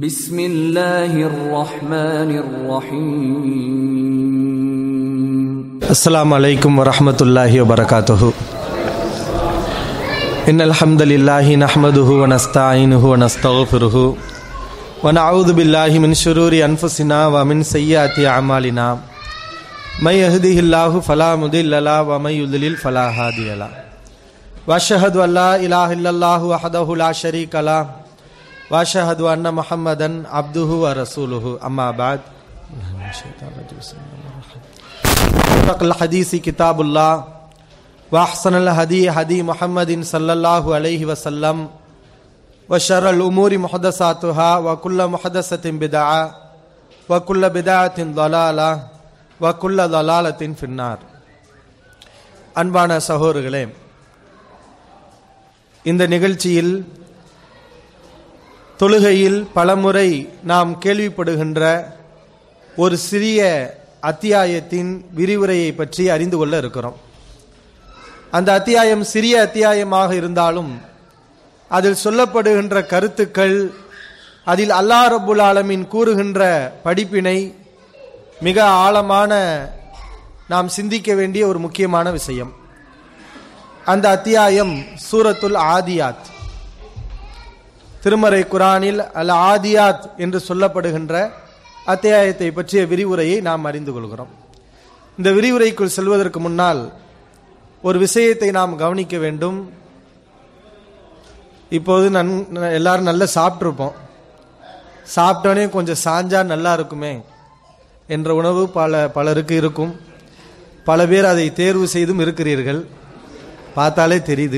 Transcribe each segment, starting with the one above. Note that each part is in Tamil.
بسم الله الرحمن الرحيم السلام عليكم ورحمة الله وبركاته إن الحمد لله نحمده ونستعينه ونستغفره ونعوذ بالله من شرور أنفسنا ومن سيئات أعمالنا من يهده الله فلا مضل له ومن يضلل فلا هادي له وأشهد أن لا إله إلا الله وحده لا شريك له وأشهد أن محمدا عبده ورسوله أما بعد أصدق الحديث كتاب الله وأحسن الهدي هدي محمد صلى الله عليه وسلم وشر الأمور محدثاتها وكل محدثة بدعة وكل بدعة ضلالة وكل ضلالة في النار அன்பான சகோதரர்களே இந்த நிகழ்ச்சியில் தொழுகையில் பலமுறை நாம் கேள்விப்படுகின்ற ஒரு சிறிய அத்தியாயத்தின் விரிவுரையை பற்றி அறிந்து கொள்ள இருக்கிறோம் அந்த அத்தியாயம் சிறிய அத்தியாயமாக இருந்தாலும் அதில் சொல்லப்படுகின்ற கருத்துக்கள் அதில் அல்லாஹ் ரப்புல் ஆலமீன் கூறுகின்ற படிப்பினை மிக ஆழமான நாம் சிந்திக்க வேண்டிய ஒரு முக்கியமான விஷயம் அந்த அத்தியாயம் சூரத்துல் ஆதியாத் திருமறை குரானில் அல் ஆதியாத் என்று சொல்லப்படுகின்ற அத்தியாயத்தை பற்றிய விரிவுரையை நாம் அறிந்து கொள்கிறோம் இந்த விரிவுரைக்குள் செல்வதற்கு முன்னால் ஒரு விஷயத்தை நாம் கவனிக்க வேண்டும் இப்போது நன் எல்லாரும் நல்லா சாப்பிட்ருப்போம் சாப்பிட்டோன்னே கொஞ்சம் சாஞ்சா நல்லா இருக்குமே என்ற உணவு பல பலருக்கு இருக்கும் பல பேர் அதை தேர்வு செய்தும் இருக்கிறீர்கள் பார்த்தாலே தெரியுது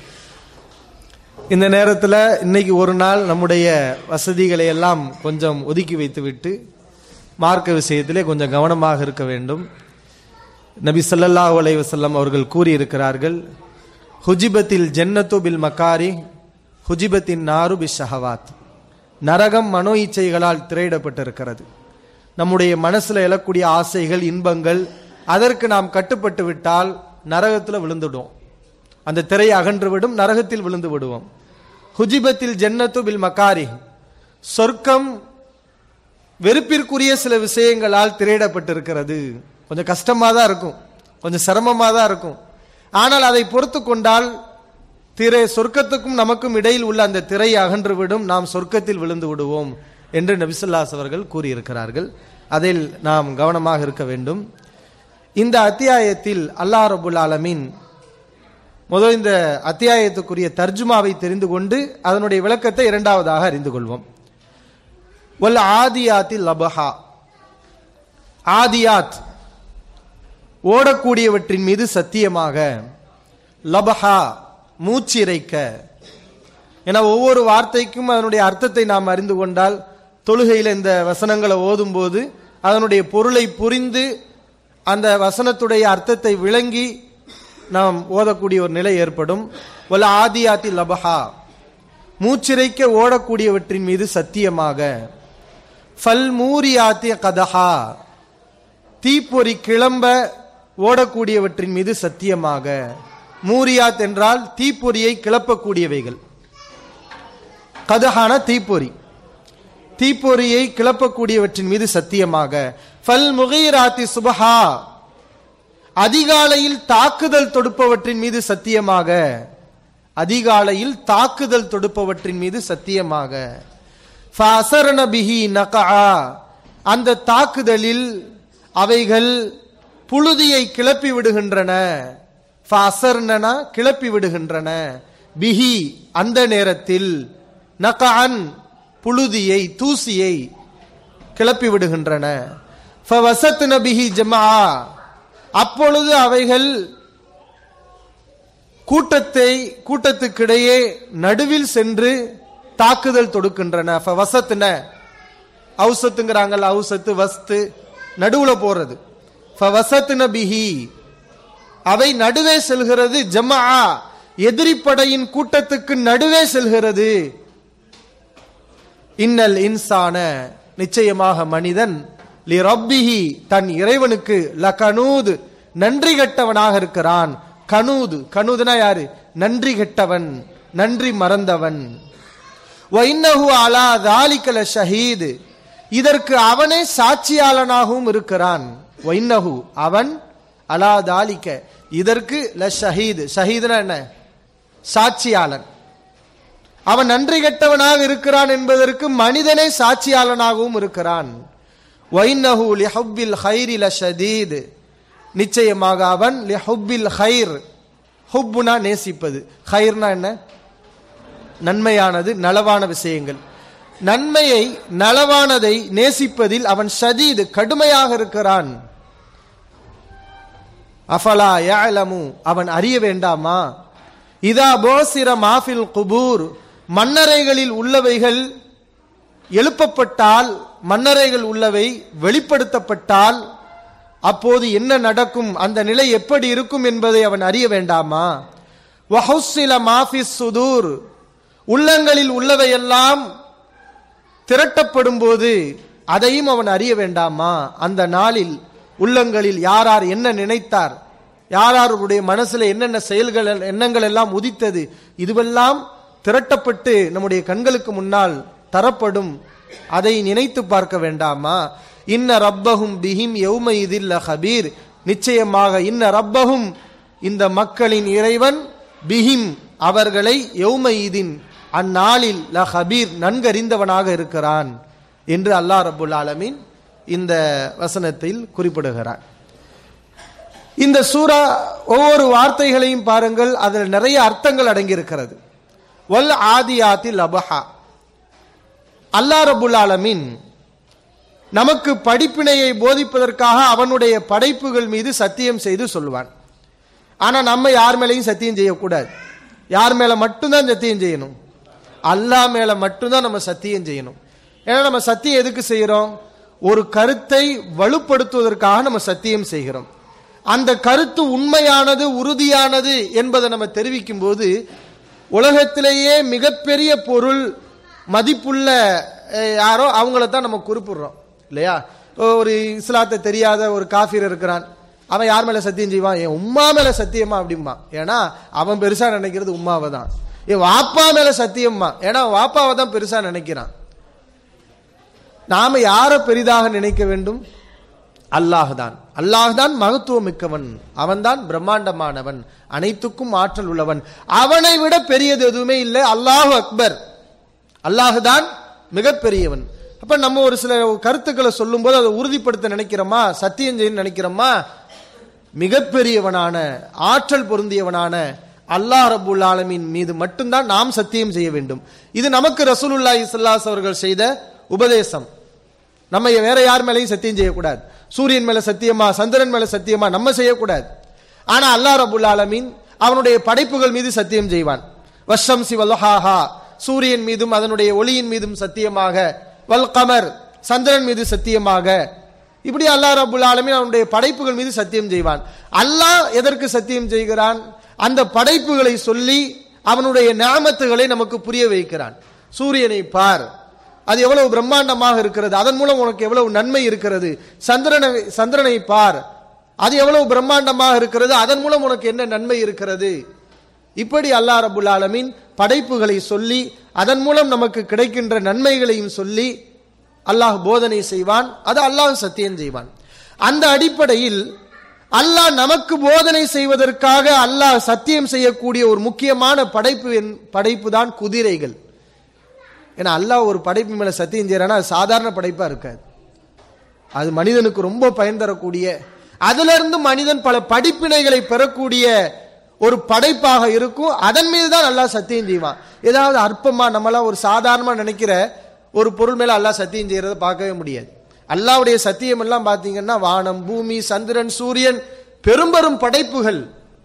இந்த நேரத்தில் இன்னைக்கு ஒரு நாள் நம்முடைய வசதிகளை எல்லாம் கொஞ்சம் ஒதுக்கி வைத்துவிட்டு மார்க்க விஷயத்திலே கொஞ்சம் கவனமாக இருக்க வேண்டும் நபி ஸல்லல்லாஹு அலைஹி வஸல்லம் அவர்கள் கூறியிருக்கிறார்கள் ஹுஜிபத்தில் ஜன்னத்து பில் மக்காரி ஹுஜிபத்தின் நாரு பி ஷஹவாத் நரகம் மனோ இச்சைகளால் திரையிடப்பட்டிருக்கிறது நம்முடைய மனசுல எழக்கூடிய ஆசைகள் இன்பங்கள் அதற்கு நாம் கட்டுப்பட்டு விட்டால் நரகத்தில் விழுந்துடும் அந்த திரை அகன்றுவிடும் நரகத்தில் விழுந்து விடுவோம் ஹுஜிபத்தில் ஜன்னத்து பில் மக்காரி சொர்க்கம் வெறுப்பிற்குரிய சில விஷயங்களால் திரையிடப்பட்டிருக்கிறது கொஞ்சம் கஷ்டமாக தான் இருக்கும் கொஞ்சம் சிரமமாக தான் இருக்கும் ஆனால் அதை பொறுத்து கொண்டால் திரை சொர்க்கத்துக்கும் நமக்கும் இடையில் உள்ள அந்த திரை அகன்றுவிடும் நாம் சொர்க்கத்தில் விழுந்து விடுவோம் என்று நபிசுல்லாஸ் அவர்கள் கூறியிருக்கிறார்கள் அதில் நாம் கவனமாக இருக்க வேண்டும் இந்த அத்தியாயத்தில் அல்லாஹ் ரபுல் ஆலமீன் முதல் இந்த அத்தியாயத்துக்குரிய தர்ஜுமாவை தெரிந்து கொண்டு அதனுடைய விளக்கத்தை இரண்டாவதாக அறிந்து கொள்வோம் ஒல் ஆதியாத்தில் லபஹா ஆதியாத் ஓடக்கூடியவற்றின் மீது சத்தியமாக லபஹா மூச்சிரைக்க என ஒவ்வொரு வார்த்தைக்கும் அதனுடைய அர்த்தத்தை நாம் அறிந்து கொண்டால் தொழுகையில் இந்த வசனங்களை ஓதும்போது அதனுடைய பொருளை புரிந்து அந்த வசனத்துடைய அர்த்தத்தை விளங்கி நாம் ஓதக்கூடிய ஒரு நிலை ஏற்படும் ஒல ஆதியாத்தி லபஹா மூச்சிறைக்க ஓடக்கூடியவற்றின் மீது சத்தியமாக ஃபல் மூரியாத்தி கதஹா தீப்பொறி கிளம்ப ஓடக்கூடியவற்றின் மீது சத்தியமாக மூரியாத் என்றால் தீப்பொறியை கிளப்பக்கூடியவைகள் கதஹான தீப்பொறி தீப்பொறியை கிளப்பக்கூடியவற்றின் மீது சத்தியமாக ஃபல் முகைராத்தி சுபஹா அதிகாலையில் தாக்குதல் தொடுப்பவற்றின் மீது சத்தியமாக அதிகாலையில் தாக்குதல் தொடுப்பவற்றின் மீது சத்தியமாக பிஹி நகா அந்த தாக்குதலில் அவைகள் புழுதியை கிளப்பி விடுகின்றன ஃபசர்னனா கிளப்பி விடுகின்றன பிஹி அந்த நேரத்தில் நகான் புழுதியை தூசியை கிளப்பி விடுகின்றன ஃபவசத் நபிஹி ஜமா அப்பொழுது அவைகள் கூட்டத்தை கூட்டத்துக்கிடையே நடுவில் சென்று தாக்குதல் தொடுக்கின்றன வசத்துன அவுசத்துங்கிறாங்கல்ல அவுசத்து வஸ்து நடுவுல போறது வசத்துன பிஹி அவை நடுவே செல்கிறது ஜமா எதிரிப்படையின் கூட்டத்துக்கு நடுவே செல்கிறது இன்னல் இன்சான நிச்சயமாக மனிதன் லி ரப்பிஹி தன் இறைவனுக்கு ல கனூது நன்றி கெட்டவனாக இருக்கிறான் கனூது கனூதுனா யாரு நன்றி கெட்டவன் நன்றி மறந்தவன் வைன்னஹு அலா தாலிக்கல ஷஹீது இதற்கு அவனே சாட்சியாளனாகவும் இருக்கிறான் வைன்னஹு அவன் அலா தாலிக்க இதற்கு ல ஷஹீது ஷஹீதுனா என்ன சாட்சியாளன் அவன் நன்றி கெட்டவனாக இருக்கிறான் என்பதற்கு மனிதனே சாட்சியாளனாகவும் இருக்கிறான் வைன்னஹு லிஹுப்பில் ஹைரி லஷதீத் நிச்சயமாக அவன் லிஹுப்பில் ஹைர் ஹுப்புனா நேசிப்பது ஹைர்னா என்ன நன்மையானது நலவான விஷயங்கள் நன்மையை நலவானதை நேசிப்பதில் அவன் ஷதீது கடுமையாக இருக்கிறான் அஃபலா யஅலமு அவன் அறிய வேண்டாமா இதா போசிர மாஃபில் குபூர் மன்னரைகளில் உள்ளவைகள் எழுப்பப்பட்டால் மன்னரைகள் உள்ளவை வெளிப்படுத்தப்பட்டால் அப்போது என்ன நடக்கும் அந்த நிலை எப்படி இருக்கும் என்பதை அவன் அறிய வேண்டாமா வஹுஸ்ஸில மாஃபிஸ் சுதூர் உள்ளங்களில் உள்ளவையெல்லாம் திரட்டப்படும் போது அதையும் அவன் அறிய வேண்டாமா அந்த நாளில் உள்ளங்களில் யார் யார் என்ன நினைத்தார் யார் யாருடைய மனசுல என்னென்ன செயல்கள் எண்ணங்கள் எல்லாம் உதித்தது இதுவெல்லாம் திரட்டப்பட்டு நம்முடைய கண்களுக்கு முன்னால் தரப்படும் அதை நினைத்து பார்க்க வேண்டாமா இன்ன ரப்பஹும் பிஹிம் யௌம இதில் ஹபீர் நிச்சயமாக இன்ன ரப்பஹும் இந்த மக்களின் இறைவன் பிஹிம் அவர்களை யௌம இதின் அந்நாளில் ல ஹபீர் நன்கறிந்தவனாக இருக்கிறான் என்று அல்லாஹ் ரபுல் ஆலமீன் இந்த வசனத்தில் குறிப்பிடுகிறான் இந்த சூரா ஒவ்வொரு வார்த்தைகளையும் பாருங்கள் அதில் நிறைய அர்த்தங்கள் அடங்கியிருக்கிறது வல் ஆதியாத்தில் அபஹா அல்லா ரபுல் ஆலமீன் நமக்கு படிப்பினையை போதிப்பதற்காக அவனுடைய படைப்புகள் மீது சத்தியம் செய்து சொல்லுவான் ஆனா நம்ம யார் மேலேயும் சத்தியம் செய்யக்கூடாது யார் மேல மட்டும்தான் சத்தியம் செய்யணும் அல்லாஹ் மேல மட்டும்தான் நம்ம சத்தியம் செய்யணும் ஏன்னா நம்ம சத்தியம் எதுக்கு செய்கிறோம் ஒரு கருத்தை வலுப்படுத்துவதற்காக நம்ம சத்தியம் செய்கிறோம் அந்த கருத்து உண்மையானது உறுதியானது என்பதை நம்ம தெரிவிக்கும் போது உலகத்திலேயே மிகப்பெரிய பொருள் மதிப்புள்ள அஹ், யாரோ அவங்கள தான் நம்ம குறிப்பிடுறோம் இல்லையா ஒரு இஸ்லாத்தை தெரியாத ஒரு காஃபிர் இருக்கிறான் அவன் யார் மேல சத்தியம் செய்வான் என் உம்மா மேல சத்தியமா அப்படிம்பா ஏன்னா அவன் பெருசா நினைக்கிறது உம்மாவை தான் என் வாப்பா மேல சத்தியம்மா ஏன்னா வாப்பாவை தான் பெருசா நினைக்கிறான் நாம யாரை பெரிதாக நினைக்க வேண்டும் அல்லாஹ் தான் அல்லாஹ் தான் மகத்துவம் மிக்கவன் அவன்தான் பிரம்மாண்டமானவன் அனைத்துக்கும் ஆற்றல் உள்ளவன் அவனை விட பெரியது எதுவுமே இல்லை அல்லாஹ் அக்பர் அல்லாஹ் தான் மிகப்பெரியவன் அப்ப நம்ம ஒரு சில கருத்துக்களை சொல்லும்போது அதை உறுதிப்படுத்த நினைக்கிறோமா சத்தியம் செய்ய நினைக்கிறோமா மிகப்பெரியவனான ஆற்றல் பொருந்தியவனான அல்லாஹ் ரபுல் ஆலமீன் மீது மட்டும்தான் நாம் சத்தியம் செய்ய வேண்டும் இது நமக்கு ரசூலுல்லாஹி ஸல்லல்லாஹு அவர்கள் செய்த உபதேசம் நம்ம வேற யார் மேலேயும் சத்தியம் செய்யக்கூடாது சூரியன் மேல சத்தியமா சந்திரன் மேல சத்தியமா நம்ம செய்யக்கூடாது ஆனா அல்லாஹ் ரபுல் ஆலமீன் அவனுடைய படைப்புகள் மீது சத்தியம் செய்வான் வஷம் சிவலஹாஹா சூரியன் மீதும் அதனுடைய ஒளியின் மீதும் சத்தியமாக வல் கமர் சந்திரன் மீது சத்தியமாக இப்படி அல்லாஹ் ரபுல் ஆலமீன் அவனுடைய படைப்புகள் மீது சத்தியம் செய்வான் அல்லாஹ் எதற்கு சத்தியம் செய்கிறான் அந்த படைப்புகளை சொல்லி அவனுடைய ஞாமத்துகளை நமக்கு புரிய வைக்கிறான் சூரியனை பார் அது எவ்வளவு பிரம்மாண்டமாக இருக்கிறது அதன் மூலம் உனக்கு எவ்வளவு நன்மை இருக்கிறது சந்திரனை சந்திரனை பார் அது எவ்வளவு பிரம்மாண்டமாக இருக்கிறது அதன் மூலம் உனக்கு என்ன நன்மை இருக்கிறது இப்படி அல்லாஹ் ரபுல் ஆலமீன் படைப்புகளை சொல்லி அதன் மூலம் நமக்கு கிடைக்கின்ற நன்மைகளையும் சொல்லி அல்லாஹ் போதனை செய்வான் அது அல்லாஹ் சத்தியம் செய்வான் அந்த அடிப்படையில் அல்லாஹ் நமக்கு போதனை செய்வதற்காக அல்லாஹ் சத்தியம் செய்யக்கூடிய ஒரு முக்கியமான படைப்பு என்- படைப்பு தான் குதிரைகள் ஏன்னா அல்லாஹ் ஒரு படைப்பு மேல சத்தியம் செய்யறானா அது சாதாரண படைப்பா இருக்காது அது மனிதனுக்கு ரொம்ப பயன் தரக்கூடிய அதுல இருந்து மனிதன் பல படிப்பினைகளை பெறக்கூடிய ஒரு படைப்பாக இருக்கும் அதன் மீது தான் அல்லாஹ் சத்தியம் செய்வான் ஏதாவது அற்பமா நம்மளாம் ஒரு சாதாரணமா நினைக்கிற ஒரு பொருள் மேல அல்லாஹ் சத்தியம் செய்யறதை பார்க்கவே முடியாது அல்லாஹ்வுடைய சத்தியம் எல்லாம் பார்த்தீங்கன்னா வானம் பூமி சந்திரன் சூரியன் பெரும்பெரும் படைப்புகள்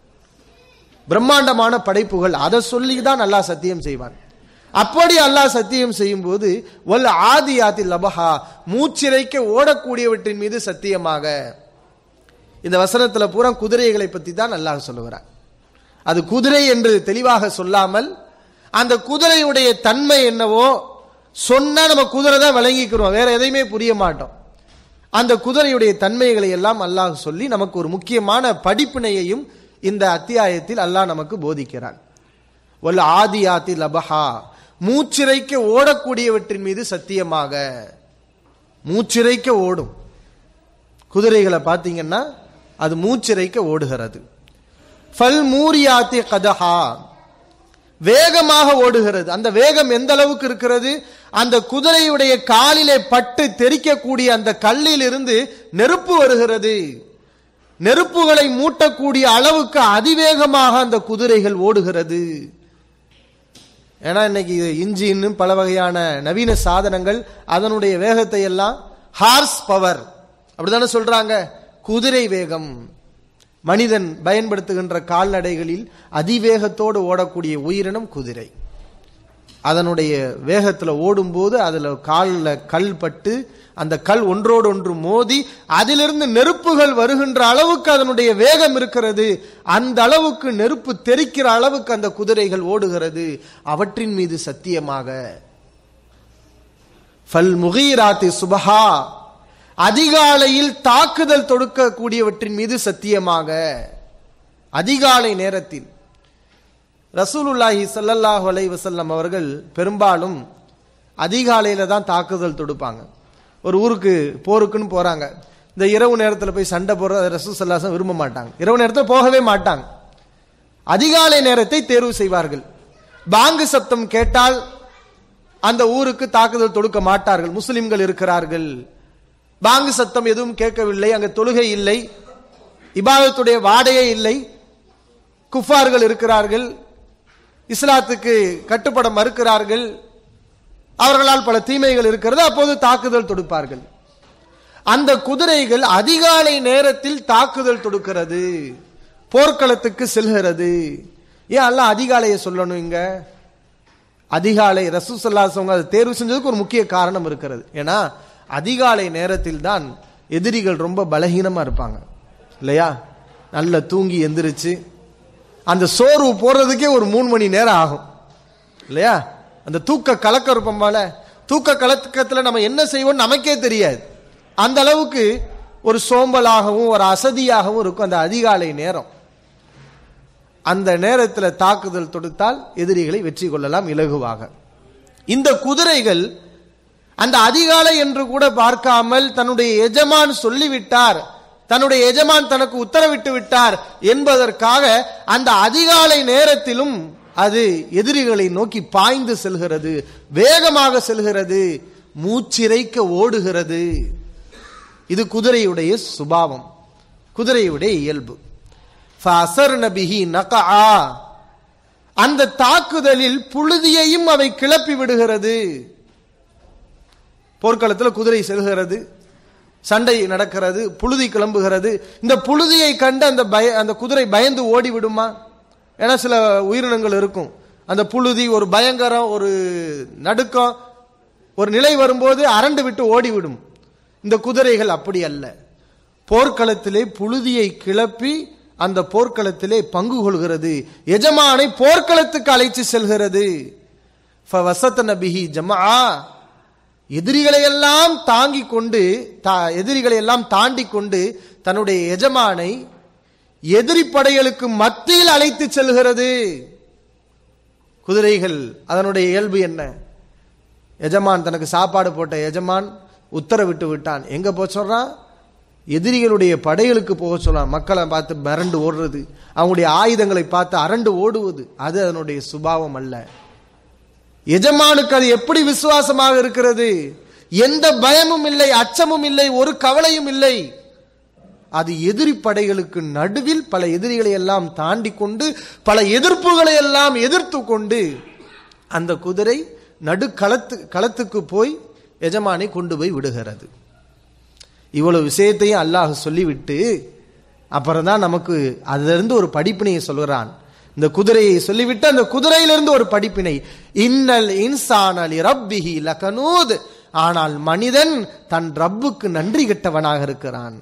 பிரம்மாண்டமான படைப்புகள் அதை சொல்லி தான் அல்லாஹ் சத்தியம் செய்வான் அப்படி அல்லாஹ் சத்தியம் செய்யும் போது வல் ஆதியாத்தில் லபஹா மூச்சிறைக்க ஓடக்கூடியவற்றின் மீது சத்தியமாக இந்த வசனத்துல பூரா குதிரைகளை பத்தி தான் அல்லாஹ் சொல்லுகிறார் அது குதிரை என்று தெளிவாக சொல்லாமல் அந்த குதிரையுடைய தன்மை என்னவோ சொன்னா நம்ம குதிரை தான் விளங்கிக்கிறோம் வேற எதையுமே புரிய மாட்டோம் அந்த குதிரையுடைய தன்மைகளை எல்லாம் அல்லாஹ் சொல்லி நமக்கு ஒரு முக்கியமான படிப்பினையையும் இந்த அத்தியாயத்தில் அல்லாஹ் நமக்கு போதிக்கிறான் வல் ஆதியாத்தி லபஹா மூச்சிறைக்க ஓடக்கூடியவற்றின் மீது சத்தியமாக மூச்சிறைக்க ஓடும் குதிரைகளை பார்த்தீங்கன்னா அது மூச்சிறைக்க ஓடுகிறது ஃபல் மூரியாத்தி கதஹா வேகமாக ஓடுகிறது அந்த வேகம் எந்த அளவுக்கு இருக்கிறது அந்த குதிரையுடைய காலிலே பட்டு தெறிக்கக்கூடிய அந்த கல்லில் இருந்து நெருப்பு வருகிறது நெருப்புகளை மூட்டக்கூடிய அளவுக்கு அதிவேகமாக அந்த குதிரைகள் ஓடுகிறது ஏன்னா இன்னைக்கு இன்ஜின் பல வகையான நவீன சாதனங்கள் அதனுடைய வேகத்தை எல்லாம் ஹார்ஸ் பவர் அப்படிதானே சொல்றாங்க குதிரை வேகம் மனிதன் பயன்படுத்துகின்ற கால்நடைகளில் அதிவேகத்தோடு ஓடக்கூடிய உயிரினம் குதிரை அதனுடைய வேகத்தில் ஓடும்போது அதில் காலில் கல் பட்டு அந்த கல் ஒன்றோடு ஒன்று மோதி அதிலிருந்து நெருப்புகள் வருகின்ற அளவுக்கு அதனுடைய வேகம் இருக்கிறது அந்த அளவுக்கு நெருப்பு தெரிக்கிற அளவுக்கு அந்த குதிரைகள் ஓடுகிறது அவற்றின் மீது சத்தியமாக ஃபல் முகீராத்தி சுபஹா அதிகாலையில் தாக்குதல் தொடுக்கக்கூடியவற்றின் மீது சத்தியமாக அதிகாலை நேரத்தில் ரசூலுல்லாஹி ஸல்லல்லாஹு அலைஹி வஸல்லம் அவர்கள் பெரும்பாலும் அதிகாலையில தான் தாக்குதல் தொடுப்பாங்க ஒரு ஊருக்கு போருக்குன்னு போறாங்க இந்த இரவு நேரத்தில் போய் சண்டை போடுற ரசூல் சல்லாசம் விரும்ப மாட்டாங்க இரவு நேரத்தில் போகவே மாட்டாங்க அதிகாலை நேரத்தை தேர்வு செய்வார்கள் பாங்கு சப்தம் கேட்டால் அந்த ஊருக்கு தாக்குதல் தொடுக்க மாட்டார்கள் முஸ்லிம்கள் இருக்கிறார்கள் பாங்கு சத்தம் எதுவும் கேட்கவில்லை அங்க தொழுகை இல்லை இபாதத்துடைய வாடையே இல்லை குஃபார்கள் இருக்கிறார்கள் இஸ்லாத்துக்கு கட்டுப்பட மறுக்கிறார்கள் அவர்களால் பல தீமைகள் இருக்கிறது அப்போது தாக்குதல் தொடுப்பார்கள் அந்த குதிரைகள் அதிகாலை நேரத்தில் தாக்குதல் தொடுக்கிறது போர்க்களத்துக்கு செல்கிறது ஏன் அல்ல அதிகாலையை சொல்லணும் இங்க அதிகாலை ரசூசல்லாசவங்க அதை தேர்வு செஞ்சதுக்கு ஒரு முக்கிய காரணம் இருக்கிறது ஏன்னா அதிகாலை நேரத்தில் தான் எதிரிகள் ரொம்ப பலகீனமா இருப்பாங்க இல்லையா நல்ல தூங்கி எந்திரிச்சு அந்த சோர்வு போறதுக்கே ஒரு மூணு மணி நேரம் ஆகும் இல்லையா அந்த தூக்க கலக்கம் இருப்போம் போல தூக்க கலக்கத்தில் நம்ம என்ன செய்வோம் நமக்கே தெரியாது அந்த அளவுக்கு ஒரு சோம்பலாகவும் ஒரு அசதியாகவும் இருக்கும் அந்த அதிகாலை நேரம் அந்த நேரத்தில் தாக்குதல் தொடுத்தால் எதிரிகளை வெற்றி கொள்ளலாம் இலகுவாக இந்த குதிரைகள் அந்த அதிகாலை என்று கூட பார்க்காமல் தன்னுடைய எஜமான் சொல்லிவிட்டார் தன்னுடைய எஜமான் தனக்கு உத்தரவிட்டு விட்டார் என்பதற்காக அந்த அதிகாலை நேரத்திலும் அது எதிரிகளை நோக்கி பாய்ந்து செல்கிறது வேகமாக செல்கிறது மூச்சிறைக்க ஓடுகிறது இது குதிரையுடைய சுபாவம் குதிரையுடைய இயல்பு நபிஹி நகா அந்த தாக்குதலில் புழுதியையும் அவை கிளப்பி விடுகிறது போர்க்களத்தில் குதிரை செல்கிறது சண்டை நடக்கிறது புழுதி கிளம்புகிறது இந்த புழுதியை கண்டு அந்த பய அந்த குதிரை பயந்து ஓடி விடுமா ஏன்னா சில உயிரினங்கள் இருக்கும் அந்த புழுதி ஒரு பயங்கரம் ஒரு நடுக்கம் ஒரு நிலை வரும்போது அரண்டு விட்டு ஓடிவிடும் இந்த குதிரைகள் அப்படி அல்ல போர்க்களத்திலே புழுதியை கிளப்பி அந்த போர்க்களத்திலே பங்கு கொள்கிறது எஜமானை போர்க்களத்துக்கு அழைத்து செல்கிறது வசத்த நபிஹி ஜமா எதிரிகளை எல்லாம் தாங்கி கொண்டு எதிரிகளை எல்லாம் தாண்டி கொண்டு தன்னுடைய எஜமானை எதிரி படைகளுக்கு மத்தியில் அழைத்து செல்கிறது குதிரைகள் அதனுடைய இயல்பு என்ன எஜமான் தனக்கு சாப்பாடு போட்ட எஜமான் உத்தரவிட்டு விட்டான் எங்க போக சொல்றான் எதிரிகளுடைய படைகளுக்கு போக சொல்றான் மக்களை பார்த்து மிரண்டு ஓடுறது அவங்களுடைய ஆயுதங்களை பார்த்து அரண்டு ஓடுவது அது அதனுடைய சுபாவம் அல்ல எஜமானுக்கு அது எப்படி விசுவாசமாக இருக்கிறது எந்த பயமும் இல்லை அச்சமும் இல்லை ஒரு கவலையும் இல்லை அது எதிரி படைகளுக்கு நடுவில் பல எதிரிகளை எல்லாம் தாண்டி கொண்டு பல எதிர்ப்புகளை எல்லாம் எதிர்த்து கொண்டு அந்த குதிரை நடு களத்து களத்துக்கு போய் எஜமானை கொண்டு போய் விடுகிறது இவ்வளவு விஷயத்தையும் அல்லாஹ் சொல்லிவிட்டு அப்புறம் தான் நமக்கு அதிலிருந்து ஒரு படிப்பினையை சொல்கிறான் இந்த குதிரையை சொல்லிவிட்டு அந்த குதிரையிலிருந்து ஒரு படிப்பினை இன்னல் இன்சான் அலி ரப்பிஹி லகனூத் ஆனால் மனிதன் தன் ரப்புக்கு நன்றி கெட்டவனாக இருக்கிறான்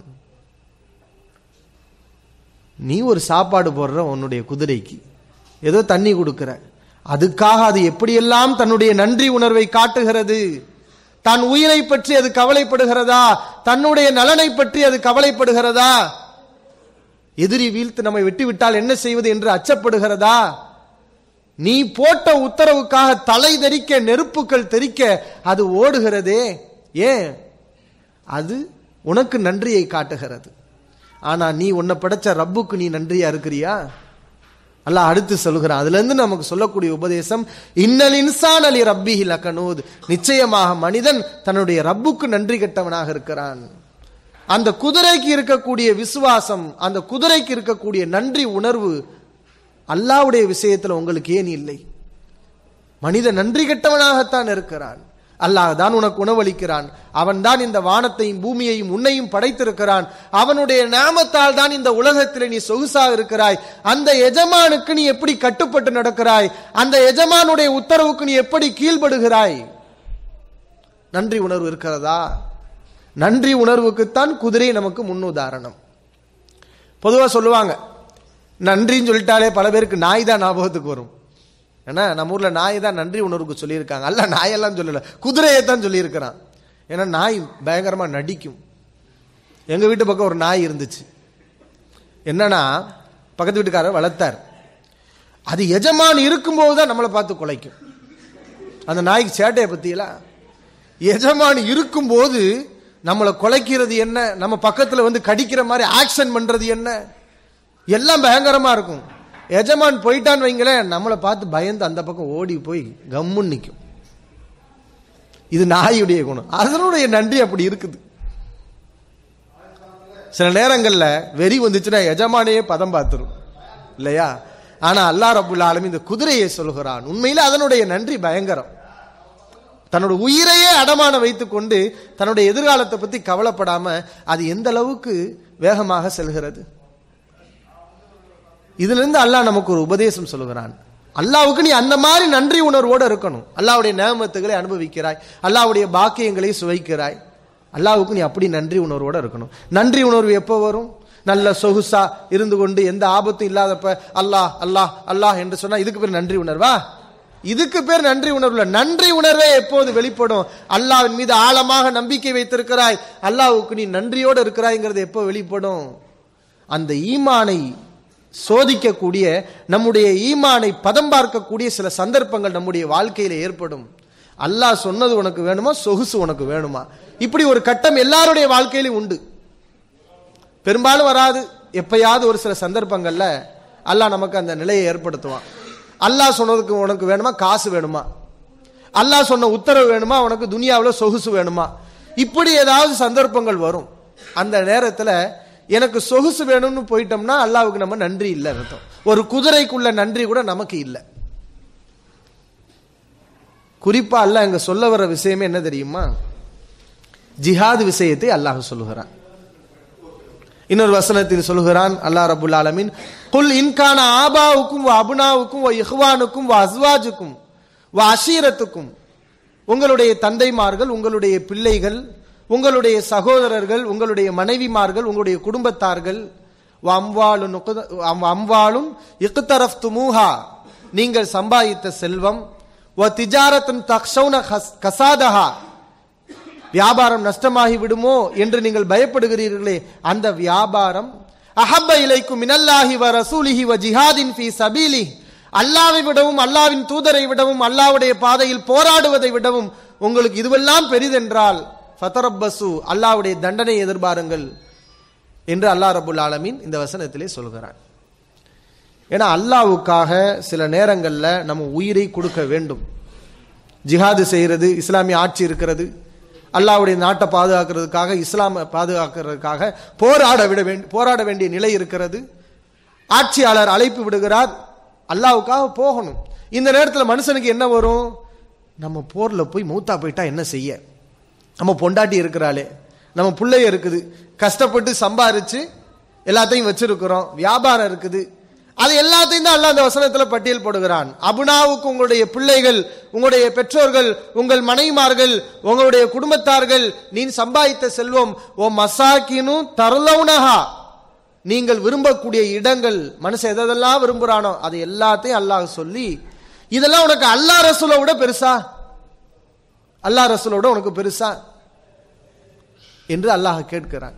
நீ ஒரு சாப்பாடு போடுற உன்னுடைய குதிரைக்கு ஏதோ தண்ணி கொடுக்கிற அதுக்காக அது எப்படியெல்லாம் தன்னுடைய நன்றி உணர்வை காட்டுகிறது தன் உயிரை பற்றி அது கவலைப்படுகிறதா தன்னுடைய நலனை பற்றி அது கவலைப்படுகிறதா எதிரி வீழ்த்து நம்மை விட்டுவிட்டால் என்ன செய்வது என்று அச்சப்படுகிறதா நீ போட்ட உத்தரவுக்காக தலை தெறிக்க நெருப்புகள் தெறிக்க அது ஓடுகிறதே ஏன் அது உனக்கு நன்றியை காட்டுகிறது ஆனா நீ உன்னை படைச்ச ரப்புக்கு நீ நன்றியா இருக்கிறியா அல்லாஹ் அடுத்து சொல்கிறான் அதுல இருந்து நமக்கு சொல்லக்கூடிய உபதேசம் இன்னல் இன்சான் அலி ரப்பிஹி லக்கனூத் நிச்சயமாக மனிதன் தன்னுடைய ரப்புக்கு நன்றி கெட்டவனாக இருக்கிறான் அந்த குதிரைக்கு இருக்கக்கூடிய விசுவாசம் அந்த குதிரைக்கு இருக்கக்கூடிய நன்றி உணர்வு அல்லாவுடைய விஷயத்துல உங்களுக்கு ஏன் இல்லை மனித நன்றி கெட்டவனாகத்தான் இருக்கிறான் அல்லாஹ் தான் உனக்கு உணவளிக்கிறான் அவன் தான் இந்த வானத்தையும் பூமியையும் உன்னையும் படைத்திருக்கிறான் அவனுடைய நாமத்தால் தான் இந்த உலகத்தில் நீ சொகுசாக இருக்கிறாய் அந்த எஜமானுக்கு நீ எப்படி கட்டுப்பட்டு நடக்கிறாய் அந்த எஜமானுடைய உத்தரவுக்கு நீ எப்படி கீழ்ப்படுகிறாய் நன்றி உணர்வு இருக்கிறதா நன்றி உணர்வுக்குத்தான் குதிரை நமக்கு முன்னுதாரணம் பொதுவாக சொல்லுவாங்க நன்றின்னு சொல்லிட்டாலே பல பேருக்கு நாய் தான் ஞாபகத்துக்கு வரும் ஏன்னா நம்ம ஊர்ல நாய் தான் நன்றி உணர்வுக்கு சொல்லியிருக்காங்க அல்ல நாயெல்லாம் சொல்லல குதிரையை தான் சொல்லியிருக்கிறான் ஏன்னா நாய் பயங்கரமா நடிக்கும் எங்க வீட்டு பக்கம் ஒரு நாய் இருந்துச்சு என்னன்னா பக்கத்து வீட்டுக்காரர் வளர்த்தார் அது எஜமான் இருக்கும்போது தான் நம்மளை பார்த்து குலைக்கும் அந்த நாய்க்கு சேட்டையை பத்தியெல்லாம் எஜமான் இருக்கும்போது நம்மளை குலைக்கிறது என்ன நம்ம பக்கத்துல வந்து கடிக்கிற மாதிரி ஆக்ஷன் பண்றது என்ன எல்லாம் பயங்கரமா இருக்கும் எஜமான் போயிட்டான்னு வைங்களேன் நம்மளை பார்த்து பயந்து அந்த பக்கம் ஓடி போய் கம்முன்னு நிற்கும் இது நாயுடைய குணம் அதனுடைய நன்றி அப்படி இருக்குது சில நேரங்கள்ல வெறி வந்துச்சுன்னா எஜமானையே பதம் பார்த்துரும் இல்லையா ஆனா அல்லா ரபுல் ஆலமீன் இந்த குதிரையை சொல்கிறான் உண்மையில அதனுடைய நன்றி பயங்கரம் தன்னோட உயிரையே அடமான வைத்துக்கொண்டு தன்னுடைய எதிர்காலத்தை பத்தி கவலைப்படாம அது எந்த அளவுக்கு வேகமாக செல்கிறது இதுல இருந்து அல்லாஹ் நமக்கு ஒரு உபதேசம் சொல்லுகிறான் அல்லாவுக்கு நீ அந்த மாதிரி நன்றி உணர்வோடு இருக்கணும் அல்லாவுடைய நேமத்துகளை அனுபவிக்கிறாய் அல்லாவுடைய பாக்கியங்களை சுவைக்கிறாய் அல்லாவுக்கு நீ அப்படி நன்றி உணர்வோடு இருக்கணும் நன்றி உணர்வு எப்போ வரும் நல்ல சொகுசா இருந்து கொண்டு எந்த ஆபத்தும் இல்லாதப்ப அல்லாஹ் அல்லாஹ் அல்லாஹ் என்று சொன்னா இதுக்கு பேர் நன்றி உணர்வா இதுக்கு பேர் நன்றி உணர்வுல நன்றி உணர்வே எப்போது வெளிப்படும் அல்லாவின் மீது ஆழமாக நம்பிக்கை வைத்திருக்கிறாய் அல்லாவுக்கு நீ நன்றியோடு இருக்கிறாய்ங்கிறது எப்போ வெளிப்படும் அந்த ஈமானை சோதிக்கக்கூடிய நம்முடைய ஈமானை பதம் பார்க்கக்கூடிய சில சந்தர்ப்பங்கள் நம்முடைய வாழ்க்கையில ஏற்படும் அல்லாஹ் சொன்னது உனக்கு வேணுமா சொகுசு உனக்கு வேணுமா இப்படி ஒரு கட்டம் எல்லாருடைய வாழ்க்கையிலும் உண்டு பெரும்பாலும் வராது எப்பயாவது ஒரு சில சந்தர்ப்பங்கள்ல அல்லாஹ் நமக்கு அந்த நிலையை ஏற்படுத்துவான் அல்லாஹ் சொன்னதுக்கு உனக்கு வேணுமா காசு வேணுமா அல்லாஹ் சொன்ன உத்தரவு வேணுமா உனக்கு துனியாவில் சொகுசு வேணுமா இப்படி ஏதாவது சந்தர்ப்பங்கள் வரும் அந்த நேரத்தில் எனக்கு சொகுசு வேணும்னு போயிட்டோம்னா அல்லாவுக்கு நம்ம நன்றி இல்லை அர்த்தம் ஒரு குதிரைக்குள்ள நன்றி கூட நமக்கு இல்லை குறிப்பா அல்லாஹ் இங்க சொல்ல வர விஷயமே என்ன தெரியுமா ஜிஹாத் விஷயத்தை அல்லாஹ் சொல்லுகிறான் இன்னொரு வசனத்தில் சொல்கிறான் அல்லாஹ் ரபுல் ஆலமின் குல் இன்கான ஆபாவுக்கும் வ அபுனாவுக்கும் வ இஹ்வானுக்கும் வ அஸ்வாஜுக்கும் வ அஷீரத்துக்கும் உங்களுடைய தந்தைமார்கள் உங்களுடைய பிள்ளைகள் உங்களுடைய சகோதரர்கள் உங்களுடைய மனைவிமார்கள் உங்களுடைய குடும்பத்தார்கள் அம்வாளும் அம்வாளும் இக்குத்தரஃப் துமூஹா நீங்கள் சம்பாதித்த செல்வம் ஒ திஜாரத்தன் தக்ஷௌன கசாதஹா வியாபாரம் நஷ்டமாகி விடுமோ என்று நீங்கள் பயப்படுகிறீர்களே அந்த வியாபாரம் அஹப்ப இலைக்கும் மினல்லாஹி வ ரசூலிஹி வ ஜிஹாதின் ஃபி சபீலி அல்லாவை விடவும் அல்லாவின் தூதரை விடவும் அல்லாவுடைய பாதையில் போராடுவதை விடவும் உங்களுக்கு இதுவெல்லாம் பெரிதென்றால் ஃபதரப்பசு அல்லாவுடைய தண்டனை எதிர்பாருங்கள் என்று அல்லாஹ் ரபுல் ஆலமீன் இந்த வசனத்திலே சொல்கிறான் ஏன்னா அல்லாவுக்காக சில நேரங்களில் நம்ம உயிரை கொடுக்க வேண்டும் ஜிஹாது செய்கிறது இஸ்லாமிய ஆட்சி இருக்கிறது அல்லாவுடைய நாட்டை பாதுகாக்கிறதுக்காக இஸ்லாமை பாதுகாக்கிறதுக்காக போராட விட வேண்டும் போராட வேண்டிய நிலை இருக்கிறது ஆட்சியாளர் அழைப்பு விடுகிறார் அல்லாவுக்காக போகணும் இந்த நேரத்தில் மனுஷனுக்கு என்ன வரும் நம்ம போர்ல போய் மூத்தா போயிட்டா என்ன செய்ய நம்ம பொண்டாட்டி இருக்கிறாளே நம்ம பிள்ளைய இருக்குது கஷ்டப்பட்டு சம்பாரிச்சு எல்லாத்தையும் வச்சிருக்கிறோம் வியாபாரம் இருக்குது அது எல்லாத்தையும் தான் அல்ல அந்த வசனத்துல பட்டியல் போடுகிறான் அபுனாவுக்கு உங்களுடைய பிள்ளைகள் உங்களுடைய பெற்றோர்கள் உங்கள் மனைவிமார்கள் உங்களுடைய குடும்பத்தார்கள் நீ சம்பாதித்த செல்வம் ஓ மசாக்கினு தரலவுனஹா நீங்கள் விரும்பக்கூடிய இடங்கள் மனுஷன் எதெல்லாம் விரும்புறானோ அது எல்லாத்தையும் அல்லாஹ் சொல்லி இதெல்லாம் உனக்கு அல்லா ரசூலை விட பெருசா அல்லா ரசூலோட உனக்கு பெருசா என்று அல்லாஹ் கேட்கிறான்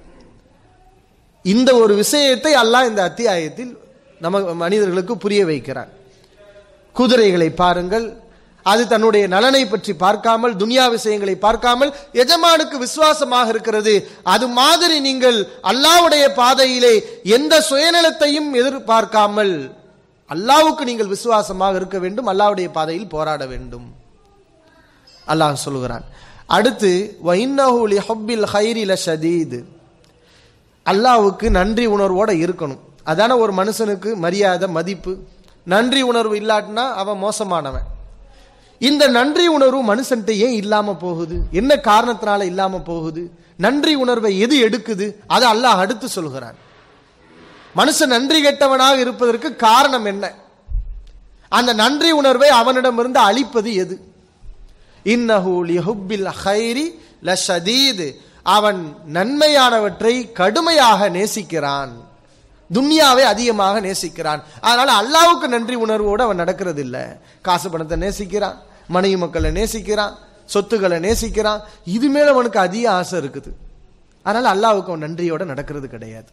இந்த ஒரு விஷயத்தை அல்லாஹ் இந்த அத்தியாயத்தில் நம்ம மனிதர்களுக்கு புரிய வைக்கிறான் குதிரைகளை பாருங்கள் அது தன்னுடைய நலனை பற்றி பார்க்காமல் துனியா விஷயங்களை பார்க்காமல் எஜமானுக்கு விசுவாசமாக இருக்கிறது அது மாதிரி நீங்கள் அல்லாவுடைய பாதையிலே எந்த சுயநலத்தையும் எதிர்பார்க்காமல் அல்லாவுக்கு நீங்கள் விசுவாசமாக இருக்க வேண்டும் அல்லாவுடைய பாதையில் போராட வேண்டும் அல்லாஹ் சொல்லுகிறான் அடுத்து வைன்னஹு லிஹப்பில் ஹைரி லஷதீத் அல்லாவுக்கு நன்றி உணர்வோட இருக்கணும் அதான ஒரு மனுஷனுக்கு மரியாதை மதிப்பு நன்றி உணர்வு இல்லாட்டினா அவன் மோசமானவன் இந்த நன்றி உணர்வு மனுஷன்ட்ட ஏன் இல்லாம போகுது என்ன காரணத்தினால இல்லாம போகுது நன்றி உணர்வை எது எடுக்குது அதை அல்லாஹ் அடுத்து சொல்கிறான் மனுஷன் நன்றி கெட்டவனாக இருப்பதற்கு காரணம் என்ன அந்த நன்றி உணர்வை அவனிடமிருந்து அழிப்பது எது இன்னஹு லிஹுப்பில் ஹைரி லஷதீத் அவன் நன்மையானவற்றை கடுமையாக நேசிக்கிறான் துன்யாவை அதிகமாக நேசிக்கிறான் அதனால அல்லாவுக்கு நன்றி உணர்வோடு அவன் நடக்கிறது இல்ல காசு பணத்தை நேசிக்கிறான் மனைவி மக்களை நேசிக்கிறான் சொத்துக்களை நேசிக்கிறான் இது மேல அவனுக்கு அதிக ஆசை இருக்குது அதனால அல்லாவுக்கு அவன் நன்றியோட நடக்கிறது கிடையாது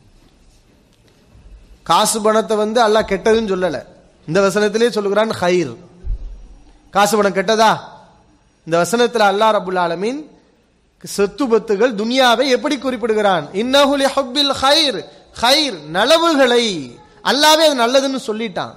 காசு பணத்தை வந்து அல்லாஹ் கெட்டதுன்னு சொல்லல இந்த வசனத்திலே சொல்லுகிறான் ஹைர் காசு பணம் கெட்டதா இந்த வசனத்துல அல்லாஹ் ரபுல் ஆலமீன் சொத்து பத்துகள் துனியாவை எப்படி குறிப்பிடுகிறான் இன்னஹுலி ஹப்பில் ஹைர் ஹைர் நலவுகளை அல்லாவே அது நல்லதுன்னு சொல்லிட்டான்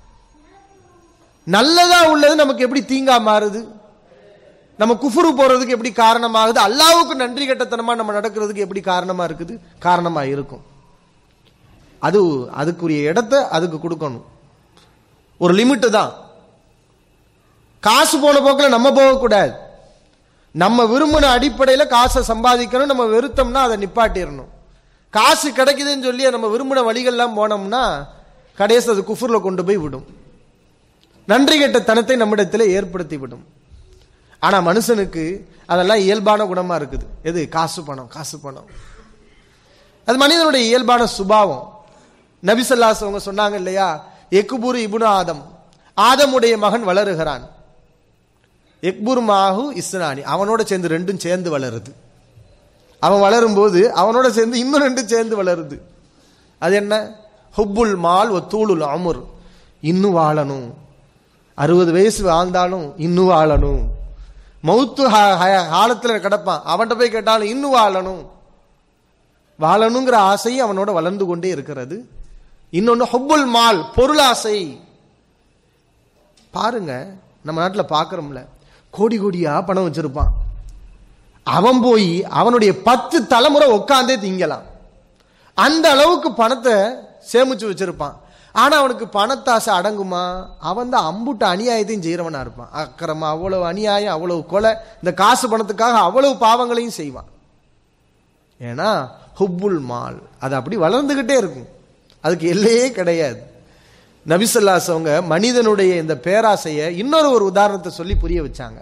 நல்லதா உள்ளது நமக்கு எப்படி தீங்கா மாறுது நம்ம குஃபுரு போறதுக்கு எப்படி காரணமாகுது அல்லாவுக்கு நன்றி கட்டத்தனமா நம்ம நடக்கிறதுக்கு எப்படி காரணமா இருக்குது காரணமா இருக்கும் அது அதுக்குரிய இடத்த அதுக்கு கொடுக்கணும் ஒரு லிமிட் தான் காசு போன போக்கில் நம்ம போகக்கூடாது நம்ம விரும்பின அடிப்படையில் காசை சம்பாதிக்கணும் நம்ம வெறுத்தோம்னா அதை நிப்பாட்டிடணும் காசு கிடைக்குதுன்னு சொல்லி நம்ம விரும்பின வழிகள்லாம் போனோம்னா கடைசி அது குஃபுரில் கொண்டு போய் விடும் நன்றி கெட்ட தனத்தை நம்மிடத்தில் ஏற்படுத்தி விடும் ஆனா மனுஷனுக்கு அதெல்லாம் இயல்பான குணமா இருக்குது எது காசு பணம் காசு பணம் அது மனிதனுடைய இயல்பான சுபாவம் நபிசல்லாஸ் அவங்க சொன்னாங்க இல்லையா எக்குபுரு இபுனு ஆதம் ஆதமுடைய மகன் வளருகிறான் எக்புர் மாஹு இஸ்னானி அவனோட சேர்ந்து ரெண்டும் சேர்ந்து வளருது அவன் வளரும்போது அவனோட சேர்ந்து இன்னும் ரெண்டும் சேர்ந்து வளருது அது என்ன ஹுப்புல் மால் ஒத்தூளுல் அமுர் இன்னும் வாழணும் அறுபது வயசு வாழ்ந்தாலும் இன்னும் வாழணும் மௌத்து காலத்துல கிடப்பான் அவன்கிட்ட போய் கேட்டாலும் இன்னும் வாழணும் வாழணுங்கிற ஆசை அவனோட வளர்ந்து கொண்டே இருக்கிறது இன்னொன்னு ஹொப்புல் மால் பொருளாசை பாருங்க நம்ம நாட்டில் பார்க்கறோம்ல கோடி கோடியா பணம் வச்சிருப்பான் அவன் போய் அவனுடைய பத்து தலைமுறை உட்காந்தே திங்கலாம் அந்த அளவுக்கு பணத்தை சேமிச்சு வச்சிருப்பான் ஆனா அவனுக்கு பணத்தாசை அடங்குமா அவன் தான் அம்புட்டு அநியாயத்தையும் செய்யறவனா இருப்பான் அக்கிரமா அவ்வளவு அநியாயம் அவ்வளவு கொலை இந்த காசு பணத்துக்காக அவ்வளவு பாவங்களையும் செய்வான் ஏன்னா ஹுப்புல் மால் அது அப்படி வளர்ந்துகிட்டே இருக்கும் அதுக்கு எல்லையே கிடையாது நபிசல்லாஸ் அவங்க மனிதனுடைய இந்த பேராசையை இன்னொரு ஒரு உதாரணத்தை சொல்லி புரிய வச்சாங்க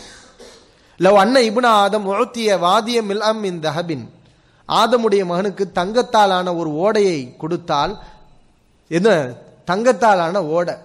லவ் அண்ண இபுன ஆதம் உழத்திய வாதிய மில்அம் இன் தஹபின் ஆதமுடைய மகனுக்கு தங்கத்தாலான ஒரு ஓடையை கொடுத்தால் என்ன தங்கத்தாலான ஓடை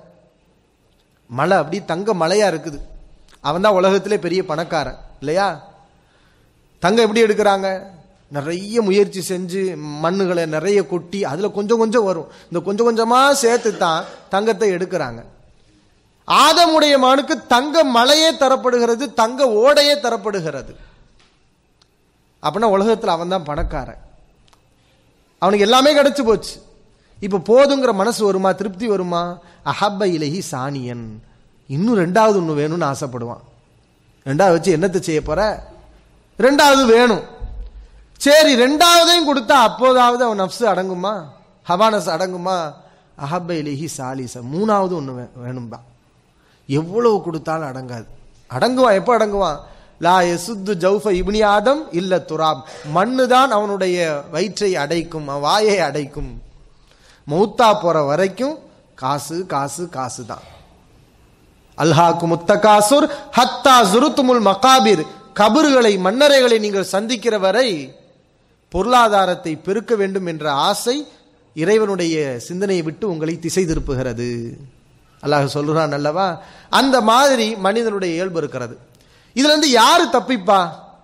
மலை அப்படி தங்க மலையா இருக்குது அவன் தான் உலகத்திலே பெரிய பணக்காரன் இல்லையா தங்கம் எப்படி எடுக்கிறாங்க நிறைய முயற்சி செஞ்சு மண்ணுகளை நிறைய கொட்டி அதில் கொஞ்சம் கொஞ்சம் வரும் இந்த கொஞ்சம் கொஞ்சமாக சேர்த்து தான் தங்கத்தை எடுக்கிறாங்க ஆதமுடைய மகனுக்கு தங்க மலையே தரப்படுகிறது தங்க ஓடையே தரப்படுகிறது அப்படின்னா உலகத்தில் அவன் தான் பணக்காரன் அவனுக்கு எல்லாமே கிடைச்சு போச்சு இப்ப போதுங்கிற மனசு வருமா திருப்தி வருமா அஹப்ப இலகி சாணியன் இன்னும் ரெண்டாவது ஒன்று வேணும்னு ஆசைப்படுவான் ரெண்டாவது வச்சு என்னத்தை செய்ய போற ரெண்டாவது வேணும் சரி ரெண்டாவதையும் கொடுத்தா அப்போதாவது அவன் நப்சு அடங்குமா ஹவானஸ் அடங்குமா அஹப்ப இலகி சாலிச மூணாவது ஒன்று வேணும்பா எவ்வளவு கொடுத்தாலும் அடங்காது அடங்குவான் எப்போ அடங்குவான் லா எசுத்து ஜவுஃப இப்னி ஆதம் இல்ல துராப் மண்ணு தான் அவனுடைய வயிற்றை அடைக்கும் அவன் வாயை அடைக்கும் மௌத்தா போற வரைக்கும் காசு காசு காசு தான் அல்ஹாக்கு முத்த காசுர் ஹத்தா ஜுருத்துமுல் மகாபிர் கபறுகளை மன்னரைகளை நீங்கள் சந்திக்கிற வரை பொருளாதாரத்தை பெருக்க வேண்டும் என்ற ஆசை இறைவனுடைய சிந்தனையை விட்டு உங்களை திசை திருப்புகிறது அல்லாஹ் சொல்றான் அல்லவா அந்த மாதிரி மனிதனுடைய இயல்பு இருக்கிறது இதுல இருந்து யாரு தப்பிப்பா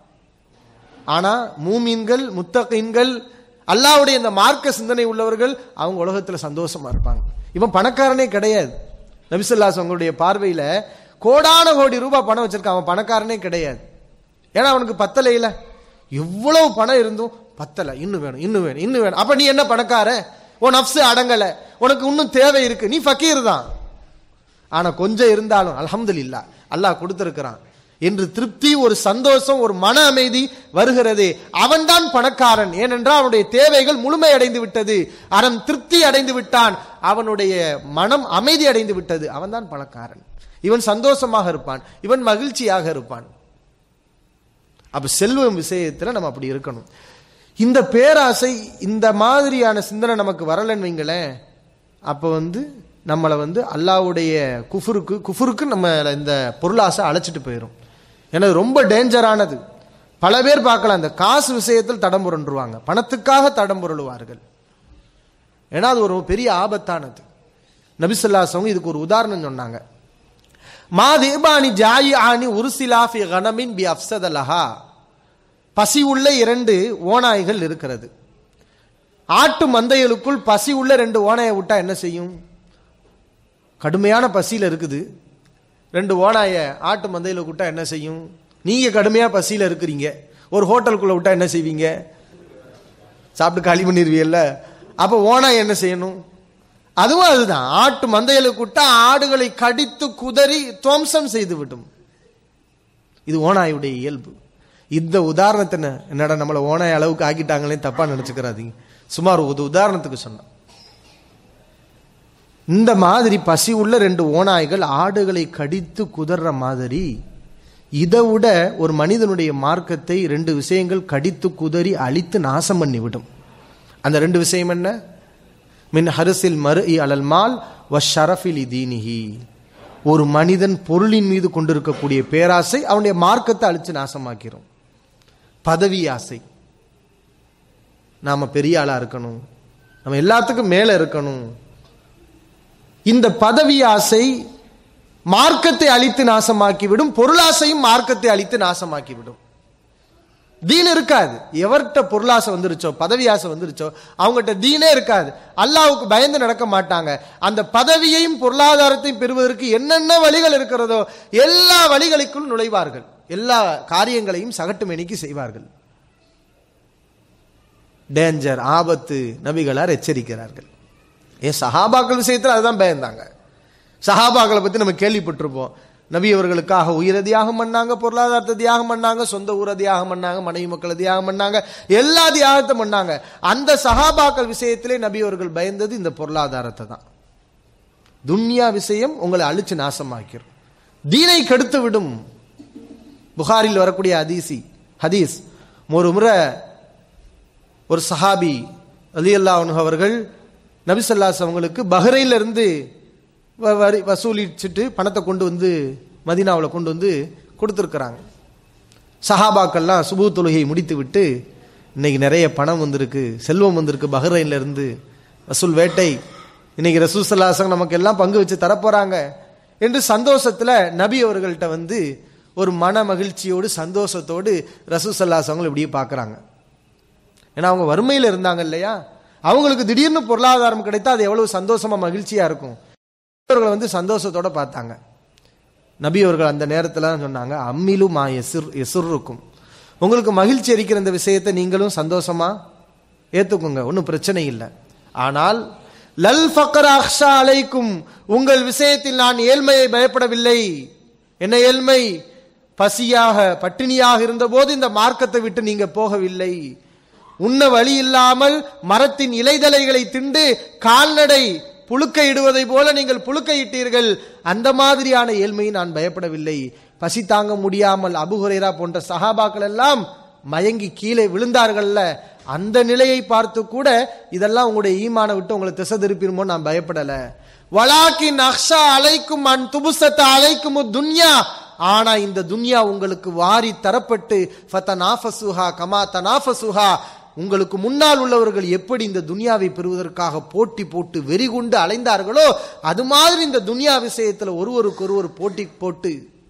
ஆனா மூமீன்கள் முத்தகீன்கள் அல்லாவுடைய இந்த மார்க்க சிந்தனை உள்ளவர்கள் அவங்க உலகத்துல சந்தோஷமா இருப்பாங்க இவன் பணக்காரனே கிடையாது நபிசல்லாஸ் அவங்களுடைய பார்வையில கோடான கோடி ரூபாய் பணம் வச்சிருக்கான் அவன் பணக்காரனே கிடையாது ஏன்னா அவனுக்கு பத்தலையில எவ்வளவு பணம் இருந்தும் பத்தல இன்னும் வேணும் இன்னும் வேணும் இன்னும் வேணும் அப்ப நீ என்ன பணக்கார உன் நப்சு அடங்கல உனக்கு இன்னும் தேவை இருக்கு நீ ஃபக்கீர் தான் ஆனா கொஞ்சம் இருந்தாலும் அல்ஹம்துலில்லா அல்லாஹ் கொடுத்திருக்கிறான் என்று திருப்தி ஒரு சந்தோஷம் ஒரு மன அமைதி வருகிறது அவன்தான் பணக்காரன் ஏனென்றால் அவனுடைய தேவைகள் முழுமை அடைந்து விட்டது அவன் திருப்தி அடைந்து விட்டான் அவனுடைய மனம் அமைதி அடைந்து விட்டது அவன்தான் பணக்காரன் இவன் சந்தோஷமாக இருப்பான் இவன் மகிழ்ச்சியாக இருப்பான் அப்ப செல்வம் விஷயத்துல நம்ம அப்படி இருக்கணும் இந்த பேராசை இந்த மாதிரியான சிந்தனை நமக்கு வரலன்னு வைங்களேன் அப்ப வந்து நம்மளை வந்து அல்லாவுடைய குஃபுருக்கு குஃபுருக்கு நம்ம இந்த பொருளாசை அழைச்சிட்டு போயிடும் ஏன்னா இது ரொம்ப டேஞ்சரானது பல பேர் பார்க்கலாம் இந்த காசு விஷயத்தில் தடம் புரண்டுருவாங்க பணத்துக்காக தடம் புரளுவார்கள் ஏன்னா அது ஒரு பெரிய ஆபத்தானது நபிசுல்லாசவங்க இதுக்கு ஒரு உதாரணம் சொன்னாங்க மா தேபானி ஜாயி ஆனி உருசிலாஃபி கனமின் பி அப்சதலஹா பசி உள்ள இரண்டு ஓநாய்கள் இருக்கிறது ஆட்டு மந்தைகளுக்குள் பசி உள்ள ரெண்டு ஓநாயை விட்டா என்ன செய்யும் கடுமையான பசியில் இருக்குது ரெண்டு ஓநாயை ஆட்டு மந்தையில் விட்டா என்ன செய்யும் நீங்க கடுமையா பசியில் இருக்கிறீங்க ஒரு ஹோட்டலுக்குள்ள விட்டா என்ன செய்வீங்க சாப்பிட்டு காலி பண்ணிடுவீல்ல அப்ப ஓனாய் என்ன செய்யணும் அதுவும் அதுதான் ஆட்டு மந்தைகளுக்கு விட்டா ஆடுகளை கடித்து குதறி துவம்சம் செய்து விடும் இது ஓனாயுடைய இயல்பு இந்த உதாரணத்தை என்ன- என்னடா நம்மளை ஓனாய் அளவுக்கு ஆக்கிட்டாங்களே தப்பா நினைச்சுக்கிறாதீங்க சுமார் ஒரு உதாரணத்துக்கு சொன்னேன் இந்த மாதிரி பசி உள்ள ரெண்டு ஓநாய்கள் ஆடுகளை கடித்து குதற மாதிரி இதை விட ஒரு மனிதனுடைய மார்க்கத்தை ரெண்டு விஷயங்கள் கடித்து குதறி அழித்து நாசம் பண்ணிவிடும் அந்த ரெண்டு விஷயம் என்ன மின் ஹரிசில் மறு அலல் மால் வ ஷரஃபில் தீனிஹி ஒரு மனிதன் பொருளின் மீது கொண்டிருக்கக்கூடிய பேராசை அவனுடைய மார்க்கத்தை அழிச்சு நாசமாக்கிறோம் பதவி ஆசை நாம பெரிய ஆளா இருக்கணும் நம்ம எல்லாத்துக்கும் மேல இருக்கணும் இந்த பதவி ஆசை மார்க்கத்தை அழித்து நாசமாக்கிவிடும் பொருளாசையும் மார்க்கத்தை அழித்து நாசமாக்கிவிடும் தீன் இருக்காது எவர்கிட்ட பொருளாசை வந்துருச்சோ பதவி ஆசை வந்துருச்சோ அவங்ககிட்ட தீனே இருக்காது அல்லாவுக்கு பயந்து நடக்க மாட்டாங்க அந்த பதவியையும் பொருளாதாரத்தையும் பெறுவதற்கு என்னென்ன வழிகள் இருக்கிறதோ எல்லா வழிகளுக்குள் நுழைவார்கள் எல்லா காரியங்களையும் சகட்டு மெனிக்கு செய்வார்கள் டேஞ்சர் ஆபத்து நபிகளார் எச்சரிக்கிறார்கள் ஏன் சஹாபாக்கள் விஷயத்தில் அதுதான் பயந்தாங்க சஹாபாக்களை பத்தி நம்ம கேள்விப்பட்டிருப்போம் நபி அவர்களுக்காக உயிரை தியாகம் பண்ணாங்க பொருளாதாரத்தை தியாகம் பண்ணாங்க சொந்த ஊரை தியாகம் பண்ணாங்க மனைவி மக்களை தியாகம் பண்ணாங்க எல்லா தியாகத்தை பண்ணாங்க அந்த சஹாபாக்கள் விஷயத்திலே நபி அவர்கள் பயந்தது இந்த பொருளாதாரத்தை தான் துன்யா விஷயம் உங்களை அழிச்சு நாசமாக்கிரும் தீனை கெடுத்து விடும் புகாரில் வரக்கூடிய ஹதீசி ஹதீஸ் ஒரு முறை ஒரு சஹாபி அலி அல்லாஹ் அவர்கள் நபிசல்லாஸ் அவங்களுக்கு பஹ்ரைன்ல இருந்து வ- வரி வசூலிச்சுட்டு பணத்தை கொண்டு வந்து மதீனாவுல கொண்டு வந்து கொடுத்துருக்குறாங்க சஹாபாக்கள்லாம் சுபு தொழுகையை முடித்து விட்டு இன்னைக்கு நிறைய பணம் வந்திருக்கு செல்வம் வந்திருக்கு பஹ்ரைன்ல இருந்து வசூல் வேட்டை இன்னைக்கு ரசூசல்லாசம் நமக்கு எல்லாம் பங்கு வச்சு தரப்போறாங்க என்று சந்தோஷத்துல நபி அவர்கள்ட்ட வந்து ஒரு மன மகிழ்ச்சியோடு சந்தோஷத்தோடு ரசூசல்லாசவங்களை இப்படியே பார்க்கறாங்க ஏன்னா அவங்க வறுமையில் இருந்தாங்க இல்லையா அவங்களுக்கு திடீர்னு பொருளாதாரம் கிடைத்தா அது எவ்வளவு சந்தோஷமா மகிழ்ச்சியா இருக்கும் அவர்கள் வந்து சந்தோஷத்தோட பார்த்தாங்க நபி அவர்கள் அந்த நேரத்துல தான் சொன்னாங்க அம்மிலு மா எசுர் எசுருக்கும் உங்களுக்கு மகிழ்ச்சி அளிக்கிற இந்த விஷயத்தை நீங்களும் சந்தோஷமா ஏத்துக்குங்க ஒன்றும் பிரச்சனை இல்லை ஆனால் லல் ஃபக்கர் அக்ஷா அலைக்கும் உங்கள் விஷயத்தில் நான் ஏழ்மையை பயப்படவில்லை என்ன ஏழ்மை பசியாக பட்டினியாக இருந்தபோது இந்த மார்க்கத்தை விட்டு நீங்க போகவில்லை உண்ண வழி இல்லாமல் மரத்தின் இலைதலைகளை திண்டு கால்நடை புழுக்கை இடுவதை போல நீங்கள் புழுக்கை இட்டீர்கள் அந்த மாதிரியான ஏழ்மையை நான் பயப்படவில்லை பசி தாங்க முடியாமல் அபுஹுரேரா போன்ற சஹாபாக்கள் எல்லாம் மயங்கி கீழே விழுந்தார்கள்ல அந்த நிலையை பார்த்து கூட இதெல்லாம் உங்களுடைய ஈமான விட்டு உங்களை திசை திருப்பிடுமோ நான் பயப்படல வலாக்கின் அக்ஷா அலைக்கும் அன் துபுசத்த அலைக்கும் துன்யா ஆனா இந்த துன்யா உங்களுக்கு வாரி தரப்பட்டு ஃபதனாஃபசுஹா கமா தனாஃபசுஹா உங்களுக்கு முன்னால் உள்ளவர்கள் எப்படி இந்த துன்யாவை பெறுவதற்காக போட்டி போட்டு வெறி கொண்டு அலைந்தார்களோ அது மாதிரி இந்த துன்யா விஷயத்துல ஒருவருக்கு ஒருவர் போட்டி போட்டு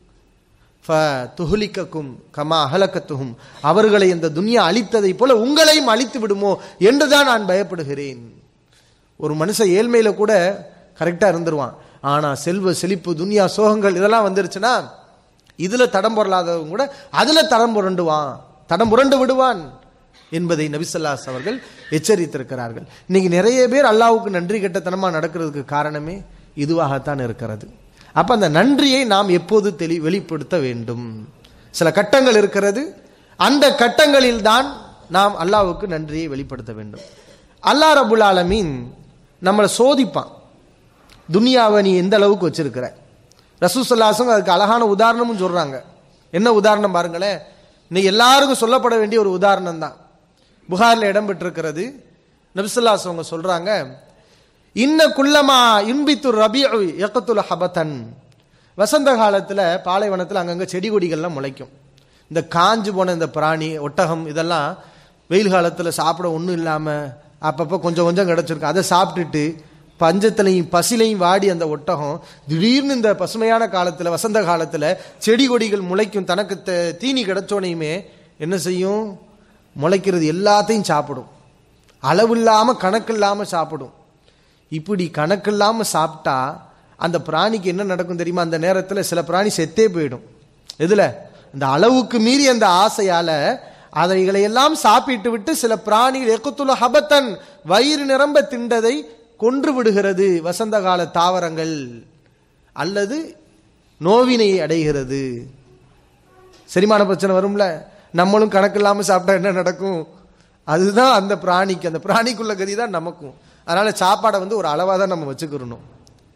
துகுலிக்கக்கும் கமா அகலக்கத்துகும் அவர்களை இந்த துன்யா அழித்ததை போல உங்களையும் அழித்து விடுமோ என்றுதான் நான் பயப்படுகிறேன் ஒரு மனுஷன் ஏழ்மையில கூட கரெக்டா இருந்துருவான் ஆனா செல்வ செழிப்பு துனியா சோகங்கள் இதெல்லாம் வந்துருச்சுன்னா இதுல தடம் பொருளாதவங்க கூட அதுல தடம் புரண்டுவான் தடம் புரண்டு விடுவான் என்பதை நபிசல்லாஸ் அவர்கள் எச்சரித்திருக்கிறார்கள் இன்னைக்கு நிறைய பேர் அல்லாவுக்கு நன்றி கெட்டத்தனமா நடக்கிறதுக்கு காரணமே இதுவாகத்தான் இருக்கிறது அப்ப அந்த நன்றியை நாம் எப்போது தெளி வெளிப்படுத்த வேண்டும் சில கட்டங்கள் இருக்கிறது அந்த கட்டங்களில் தான் நாம் அல்லாவுக்கு நன்றியை வெளிப்படுத்த வேண்டும் அல்லா ரபுல் ஆலமீன் நம்மளை சோதிப்பான் துனியாவை நீ எந்த அளவுக்கு வச்சிருக்கிற ரசூசல்லாசங்க அதுக்கு அழகான உதாரணமும் சொல்றாங்க என்ன உதாரணம் பாருங்களேன் இன்னைக்கு எல்லாருக்கும் சொல்லப்பட வேண்டிய ஒரு உதாரணம் தான் புகாரில் இடம் பெற்றிருக்கிறது நபிசுல்லாஸ் அவங்க சொல்றாங்க இன்ன குள்ளமா இன்பித்து ரபி எக்கத்துல ஹபத்தன் வசந்த காலத்துல பாலைவனத்தில் அங்கங்க செடி கொடிகள்லாம் முளைக்கும் இந்த காஞ்சு போன இந்த பிராணி ஒட்டகம் இதெல்லாம் வெயில் காலத்துல சாப்பிட ஒன்றும் இல்லாம அப்பப்போ கொஞ்சம் கொஞ்சம் கிடைச்சிருக்கு அதை சாப்பிட்டுட்டு பஞ்சத்திலையும் பசிலையும் வாடி அந்த ஒட்டகம் திடீர்னு இந்த பசுமையான காலத்துல வசந்த காலத்துல செடி கொடிகள் முளைக்கும் தனக்கு த- தீனி கிடைச்சோனையுமே என்ன செய்யும் முளைக்கிறது எல்லாத்தையும் சாப்பிடும் அளவில்லாம கணக்கில்லாம சாப்பிடும் இப்படி கணக்கில்லாம சாப்பிட்டா அந்த பிராணிக்கு என்ன நடக்கும் தெரியுமா அந்த நேரத்துல சில பிராணி செத்தே போயிடும் எதுல இந்த அளவுக்கு மீறி அந்த ஆசையால அதைகளை எல்லாம் சாப்பிட்டு விட்டு சில பிராணிகள் எக்குத்துல ஹபத்தன் வயிறு நிரம்ப திண்டதை கொன்று விடுகிறது வசந்த கால தாவரங்கள் அல்லது நோவினை அடைகிறது செரிமான பிரச்சனை வரும்ல நம்மளும் கணக்கு இல்லாம சாப்பிட்டா என்ன நடக்கும் அதுதான் அந்த பிராணிக்கு அந்த பிராணிக்குள்ள கதி தான் நமக்கும் அதனால சாப்பாடை வந்து ஒரு அளவா தான் நம்ம வச்சுக்கிறணும்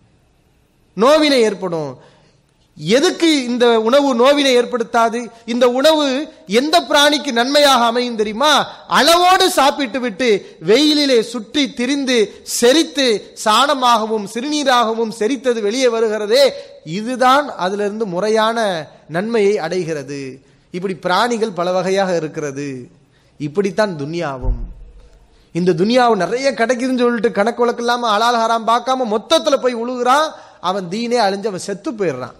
நோவினை ஏற்படும் எதுக்கு இந்த உணவு நோவினை ஏற்படுத்தாது இந்த உணவு எந்த பிராணிக்கு நன்மையாக அமையும் தெரியுமா அளவோடு சாப்பிட்டு விட்டு வெயிலிலே சுற்றி திரிந்து செரித்து சாணமாகவும் சிறுநீராகவும் செரித்தது வெளியே வருகிறதே இதுதான் அதிலிருந்து முறையான நன்மையை அடைகிறது இப்படி பிராணிகள் பல வகையாக இருக்கிறது இப்படித்தான் துன்யாவும் இந்த துனியாவை நிறைய கிடைக்குதுன்னு சொல்லிட்டு கணக்கு வழக்கு இல்லாம ஹலால் ஹராம் பார்க்காம மொத்தத்துல போய் உழுகுறான் அவன் தீனே அழிஞ்சு அவன் செத்து போயிடுறான்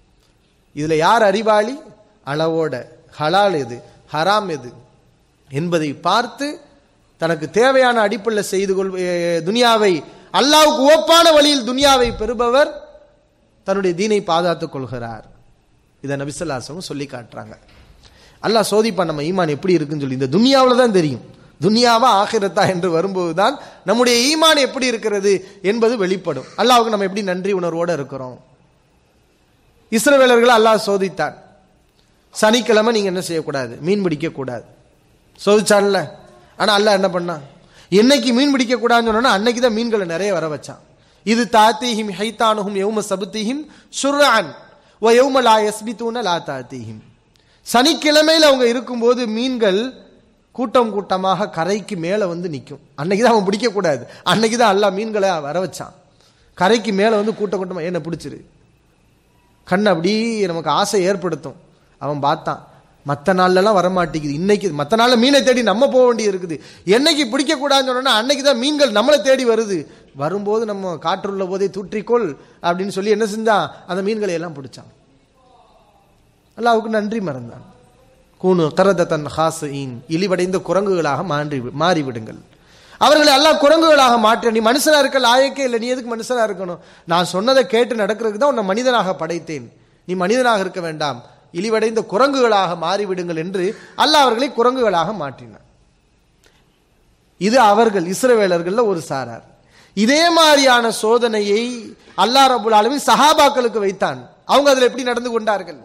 இதுல யார் அறிவாளி அளவோட ஹலால் எது ஹராம் எது என்பதை பார்த்து தனக்கு தேவையான அடிப்படையில் செய்து கொள் அஹ் துனியாவை அல்லாவுக்கு ஓப்பான வழியில் துனியாவை பெறுபவர் தன்னுடைய தீனை பாதுகாத்துக் கொள்கிறார் இதை நபிசல்லாசவும் சொல்லி காட்டுறாங்க அல்லாஹ் சோதிப்பான் நம்ம ஈமான் எப்படி இருக்குன்னு சொல்லி இந்த துனியாவில் தான் தெரியும் துனியாவா ஆகிரத்தா என்று வரும்போது தான் நம்முடைய ஈமான் எப்படி இருக்கிறது என்பது வெளிப்படும் அல்லாஹ்வுக்கு நம்ம எப்படி நன்றி உணர்வோடு இருக்கிறோம் இஸ்ரவேலர்களை அல்லாஹ் சோதித்தான் சனிக்கிழமை நீங்க என்ன செய்யக்கூடாது மீன் பிடிக்க கூடாது சோதிச்சான்ல ஆனா அல்லாஹ் என்ன பண்ணான் என்னைக்கு மீன் பிடிக்க கூடாதுன்னு சொன்னா அன்னைக்கு தான் மீன்களை நிறைய வர வச்சான் இது தாத்தீஹிம் ஹைத்தானுஹும் யௌம சபுத்தீஹிம் சுர்ரான் வ யௌம லா யஸ்பிதூன லா தாத்தீஹிம் சனிக்கிழமையில அவங்க இருக்கும்போது மீன்கள் கூட்டம் கூட்டமாக கரைக்கு மேல வந்து நிற்கும் அன்னைக்கு தான் அவன் பிடிக்க கூடாது அன்னைக்கு தான் அல்லாஹ் மீன்களை வர வச்சான் கரைக்கு மேல வந்து கூட்டம் கூட்டமா என்ன பிடிச்சிரு கண் அப்படி நமக்கு ஆசை ஏற்படுத்தும் அவன் பார்த்தான் மற்ற நாள்லலாம் வரமாட்டேங்குது இன்னைக்கு மற்ற நாள்ல மீனை தேடி நம்ம போக வேண்டியது இருக்குது என்னைக்கு பிடிக்க கூடாதுன்னு சொன்னா அன்னைக்கு தான் மீன்கள் நம்மளை தேடி வருது வரும்போது நம்ம காற்றுள்ள போதே தூற்றிக்கொள் அப்படின்னு சொல்லி என்ன செஞ்சான் அந்த மீன்களை எல்லாம் பிடிச்சான் அல்லாவுக்கு நன்றி மறந்தான் கூனு கரதத்தன் ஹாசீன் இழிவடைந்த குரங்குகளாக மாறி மாறிவிடுங்கள் அவர்களை எல்லாம் குரங்குகளாக மாற்ற நீ மனுஷனா இருக்க லாயக்கே இல்லை நீ எதுக்கு மனுஷனா இருக்கணும் நான் சொன்னதை கேட்டு நடக்கிறதுக்கு தான் உன்னை மனிதனாக படைத்தேன் நீ மனிதனாக இருக்க வேண்டாம் இழிவடைந்த குரங்குகளாக மாறிவிடுங்கள் என்று அல்லாஹ் அவர்களை குரங்குகளாக மாற்றினான் இது அவர்கள் இஸ்ரவேலர்கள்ல ஒரு சாரார் இதே மாதிரியான சோதனையை அல்லாஹ் ரபுல் ஆலமீன் சஹாபாக்களுக்கு வைத்தான் அவங்க அதுல எப்படி நடந்து கொண்டார்கள்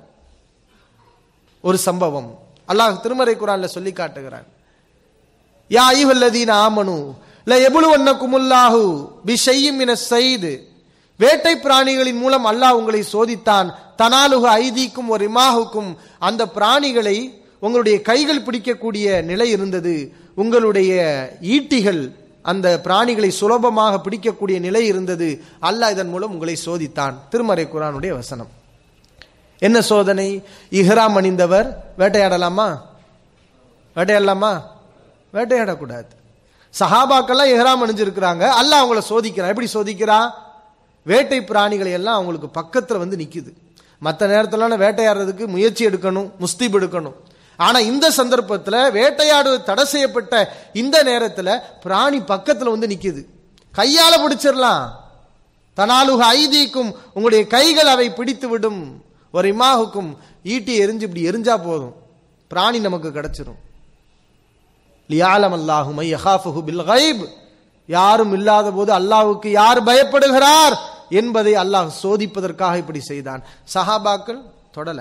ஒரு சம்பவம் அல்லாஹ் திருமறை குரான்ல சொல்லி காட்டுகிறான் யா ஐயுஹல்லதீன ஆமனு ல எபுலுவன்னகுமுல்லாஹு பி ஷையின் மின ஸைது வேட்டை பிராணிகளின் மூலம் அல்லாஹ் உங்களை சோதித்தான் தனாலுக ஐதீக்கும் ஒரு இமாஹுக்கும் அந்த பிராணிகளை உங்களுடைய கைகள் பிடிக்கக்கூடிய நிலை இருந்தது உங்களுடைய ஈட்டிகள் அந்த பிராணிகளை சுலபமாக பிடிக்கக்கூடிய நிலை இருந்தது அல்லாஹ் இதன் மூலம் உங்களை சோதித்தான் திருமறை குரானுடைய வசனம் என்ன சோதனை இஹ்ராம் அணிந்தவர் வேட்டையாடலாமா வேட்டையாடலாமா வேட்டையாடக்கூடாது சஹாபாக்கெல்லாம் இஹ்ராம் அணிஞ்சிருக்கிறாங்க அல்லாஹ் அவங்கள சோதிக்கிறான் எப்படி சோதிக்கிறான் வேட்டை பிராணிகளை எல்லாம் அவங்களுக்கு பக்கத்துல வந்து நிக்குது மற்ற நேரத்துல வேட்டையாடுறதுக்கு முயற்சி எடுக்கணும் முஸ்தீப் எடுக்கணும் ஆனா இந்த சந்தர்ப்பத்துல வேட்டையாடுவது தடை செய்யப்பட்ட இந்த நேரத்துல பிராணி பக்கத்துல வந்து நிக்குது கையால பிடிச்சிடலாம் தனாலுக ஐதீக்கும் உங்களுடைய கைகள் அவை பிடித்து விடும் ஒரு இமாகுக்கும் ஈட்டி எரிஞ்சு இப்படி எரிஞ்சா போதும் பிராணி நமக்கு கிடைச்சிரும் லியாலம் அல்லாஹுமை யஹாஃபுஹு பில் கைப் யாரும் இல்லாத போது அல்லாஹ்வுக்கு யார் பயப்படுகிறார் என்பதை அல்லாஹ் சோதிப்பதற்காக இப்படி செய்தான் சஹாபாக்கள் தொடல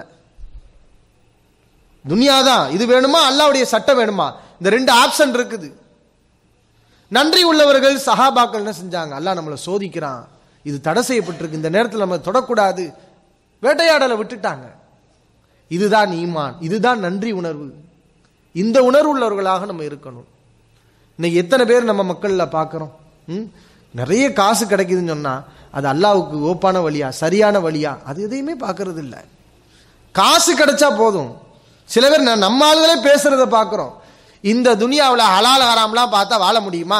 துனியாதான் இது வேணுமா அல்லாஹ்வுடைய சட்டம் வேணுமா இந்த ரெண்டு ஆப்ஷன் இருக்குது நன்றி உள்ளவர்கள் சஹாபாக்கள் என்ன செஞ்சாங்க அல்லாஹ் நம்மளை சோதிக்கிறான் இது தடை செய்யப்பட்டிருக்கு இந்த நேரத்தில் நம்ம தொடக்கூடாது வேட்டையாடலை விட்டுட்டாங்க இதுதான் ஈமான் இதுதான் நன்றி உணர்வு இந்த உணர்வு உள்ளவர்களாக நம்ம இருக்கணும் இன்னைக்கு எத்தனை பேர் நம்ம மக்கள்ல பார்க்குறோம் ம்? நிறைய காசு கிடைக்குதுன்னு சொன்னா அது அல்லாவுக்கு ஓப்பான வழியா சரியான வழியா அது எதையுமே பார்க்கறது இல்ல காசு கிடைச்சா போதும் சில பேர் ந- நம்ம ஆளுகளே பேசுறத பார்க்குறோம் இந்த துனியாவில் ஹலால் ஹராம்லாம் பார்த்தா வாழ முடியுமா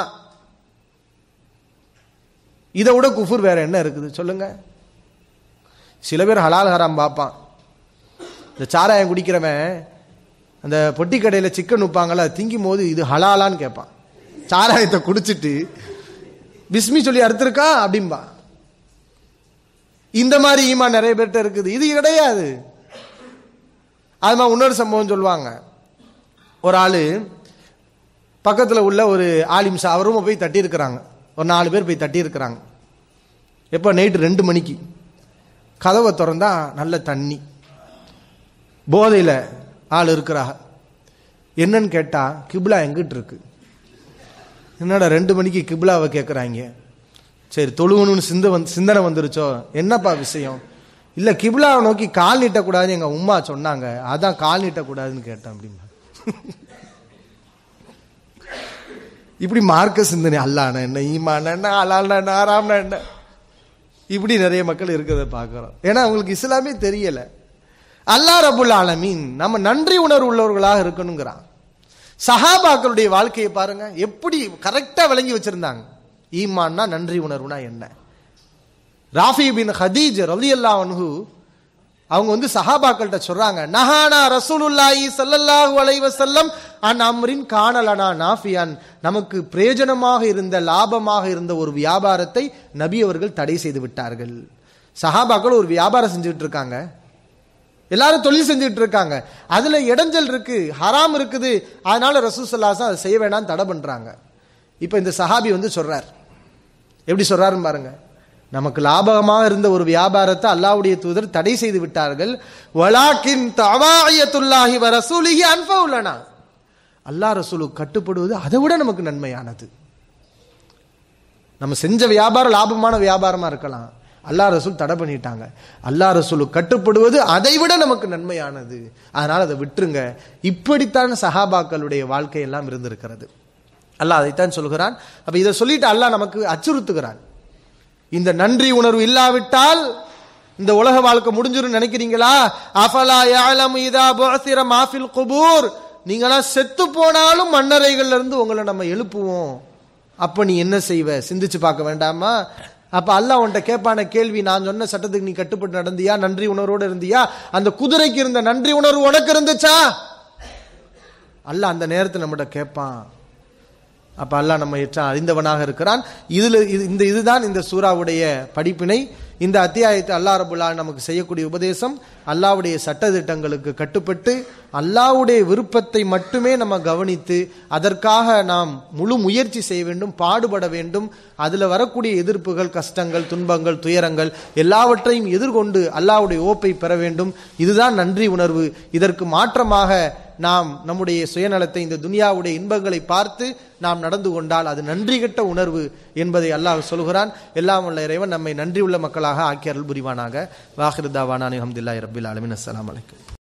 இதை விட குஃபுர் வேற என்ன இருக்குது சொல்லுங்க சில பேர் ஹலால் ஹராம் பார்ப்பான் இந்த சாராயம் குடிக்கிறவன் அந்த பொட்டி கடையில் சிக்கன் விற்பாங்கல்ல திங்கும் போது இது ஹலாலான்னு கேட்பான் சாராயத்தை குடிச்சிட்டு பிஸ்மி சொல்லி அறுத்திருக்கா அப்படிம்பா இந்த மாதிரி ஈமா நிறைய பேர்கிட்ட இருக்குது இது கிடையாது அது மாதிரி இன்னொரு சம்பவம் சொல்லுவாங்க ஒரு ஆளு பக்கத்தில் உள்ள ஒரு ஆலிம் சா அவரும் போய் தட்டி இருக்கிறாங்க ஒரு நாலு பேர் போய் தட்டி இருக்கிறாங்க எப்போ நைட்டு ரெண்டு மணிக்கு கதவை திறந்தா நல்ல தண்ணி போதையில் ஆள் இருக்கிறாங்க என்னன்னு கேட்டா கிப்லா எங்கிட்டு இருக்கு என்னடா ரெண்டு மணிக்கு கிப்லாவை கேட்குறாங்க சரி தொழுவணும்னு சிந்த வந்து சிந்தனை வந்துருச்சோ என்னப்பா விஷயம் இல்லை கிப்லாவை நோக்கி கால் நீட்டக்கூடாதுன்னு எங்கள் உம்மா சொன்னாங்க அதான் கால் நீட்டக்கூடாதுன்னு கேட்டேன் அப்படிம்பா இப்படி மார்க்க சிந்தனை அல்லான என்ன ஈமான என்ன அலால்னா என்ன ஆறாம்னா என்ன இப்படி நிறைய மக்கள் இருக்கிறத பார்க்குறோம் ஏன்னா அவங்களுக்கு இஸ்லாமே தெரியலை அல்லாஹ் ரபுல் ஆலமீன் நம்ம நன்றி உணர்வு உள்ளவர்களாக இருக்கணுங்கிறான் சஹாபாக்களுடைய வாழ்க்கையை பாருங்க எப்படி கரெக்டா விளங்கி வச்சிருந்தாங்க ஈமான்னா நன்றி உணர்வுனா என்ன ராஃபி பின் ஹதீஜ் ரலியல்லா அன்ஹு அவங்க வந்து சஹாபாக்கள்கிட்ட சொல்றாங்க நஹானா ரசூலுல்லாஹி ஸல்லல்லாஹு அலைஹி வஸல்லம் அன் அம்ரின் காணலனா நாஃபியான் நமக்கு பிரயோஜனமாக இருந்த லாபமாக இருந்த ஒரு வியாபாரத்தை நபி அவர்கள் தடை செய்து விட்டார்கள் சஹாபாக்கள் ஒரு வியாபாரம் செஞ்சுட்டு இருக்காங்க எல்லாரும் தொழில் செஞ்சுட்டு இருக்காங்க அதுல இடைஞ்சல் இருக்கு ஹராம் இருக்குது அதனால ரசூசல்லாசம் அதை செய்ய வேணாம் தடை பண்றாங்க இப்ப இந்த சஹாபி வந்து சொல்றார் எப்படி சொல்றாருன்னு பாருங்க நமக்கு லாபகமாக இருந்த ஒரு வியாபாரத்தை அல்லாஹ்வுடைய தூதர் தடை செய்து விட்டார்கள் வலாக்கின் தவாயத்துல்லாஹி வ ரசூலிஹி அன்ஃபவுலனா அல்லாஹ் ரசூலுக்கு கட்டுப்படுவது அதை விட நமக்கு நன்மையானது நம்ம செஞ்ச வியாபாரம் லாபமான வியாபாரமா இருக்கலாம் அல்லாஹ் ரசூல் தடை பண்ணிட்டாங்க அல்லாஹ் ரசூலுக்கு கட்டுப்படுவது அதை விட நமக்கு நன்மையானது அதனால அதை விட்டுருங்க இப்படித்தான் சஹாபாக்களுடைய வாழ்க்கை எல்லாம் இருந்திருக்கிறது அல்லாஹ் அதைத்தான் சொல்கிறான் அப்ப இதை சொல்லிட்டு அல்லாஹ் நமக்கு அச்சுறுத்துகிறான் இந்த நன்றி உணர்வு இல்லாவிட்டால் இந்த உலக வாழ்க்கை முடிஞ்சிரும் நினைக்கிறீங்களா அஃபலா யாலம் இதா புஅசிர மாஃபில் குபூர் நீங்களாம் செத்து போனாலும் மண்ணறைகள்ல இருந்து உங்களை நம்ம எழுப்புவோம் அப்ப நீ என்ன செய்வ சிந்திச்சு பார்க்க வேண்டாமா அப்ப அல்லாஹ் உன்கிட்ட கேட்பான கேள்வி நான் சொன்ன சட்டத்துக்கு நீ கட்டுப்பட்டு நடந்தியா நன்றி உணர்வோடு இருந்தியா அந்த குதிரைக்கு இருந்த நன்றி உணர்வு உனக்கு இருந்துச்சா அல்லாஹ் அந்த நேரத்தில் நம்மகிட்ட கேட்பான் அப்ப அல்லாஹ் நம்ம ஏற்ற அறிந்தவனாக இருக்கிறான் இதுல இது- இந்த இதுதான் இந்த சூறாவுடைய படிப்பினை இந்த அத்தியாயத்தை அல்லாஹ் ரபுல்லா நமக்கு செய்யக்கூடிய உபதேசம் அல்லாஹ்வுடைய சட்டதிட்டங்களுக்கு கட்டுப்பட்டு அல்லாஹ்வுடைய விருப்பத்தை மட்டுமே நம்ம கவனித்து அதற்காக நாம் முழு முயற்சி செய்ய வேண்டும் பாடுபட வேண்டும் அதுல வரக்கூடிய எதிர்ப்புகள் கஷ்டங்கள் துன்பங்கள் துயரங்கள் எல்லாவற்றையும் எதிர்கொண்டு அல்லாஹ்வுடைய ஓப்பை பெற வேண்டும் இதுதான் நன்றி உணர்வு இதற்கு மாற்றமாக நாம் நம்முடைய சுயநலத்தை இந்த துனியாவுடைய இன்பங்களை பார்த்து நாம் நடந்து கொண்டால் அது நன்றி கெட்ட உணர்வு என்பதை அல்லாஹ் சொல்கிறான் எல்லாம் வல்ல இறைவன் நம்மை நன்றி உள்ள மக்களாக ஆக்கி அருள் புரிவானாக வாஹிருதாவானானி அஹமதுல்லாஹி ரபில் அலமின் அஸ்ஸலாமு அலைக்கும்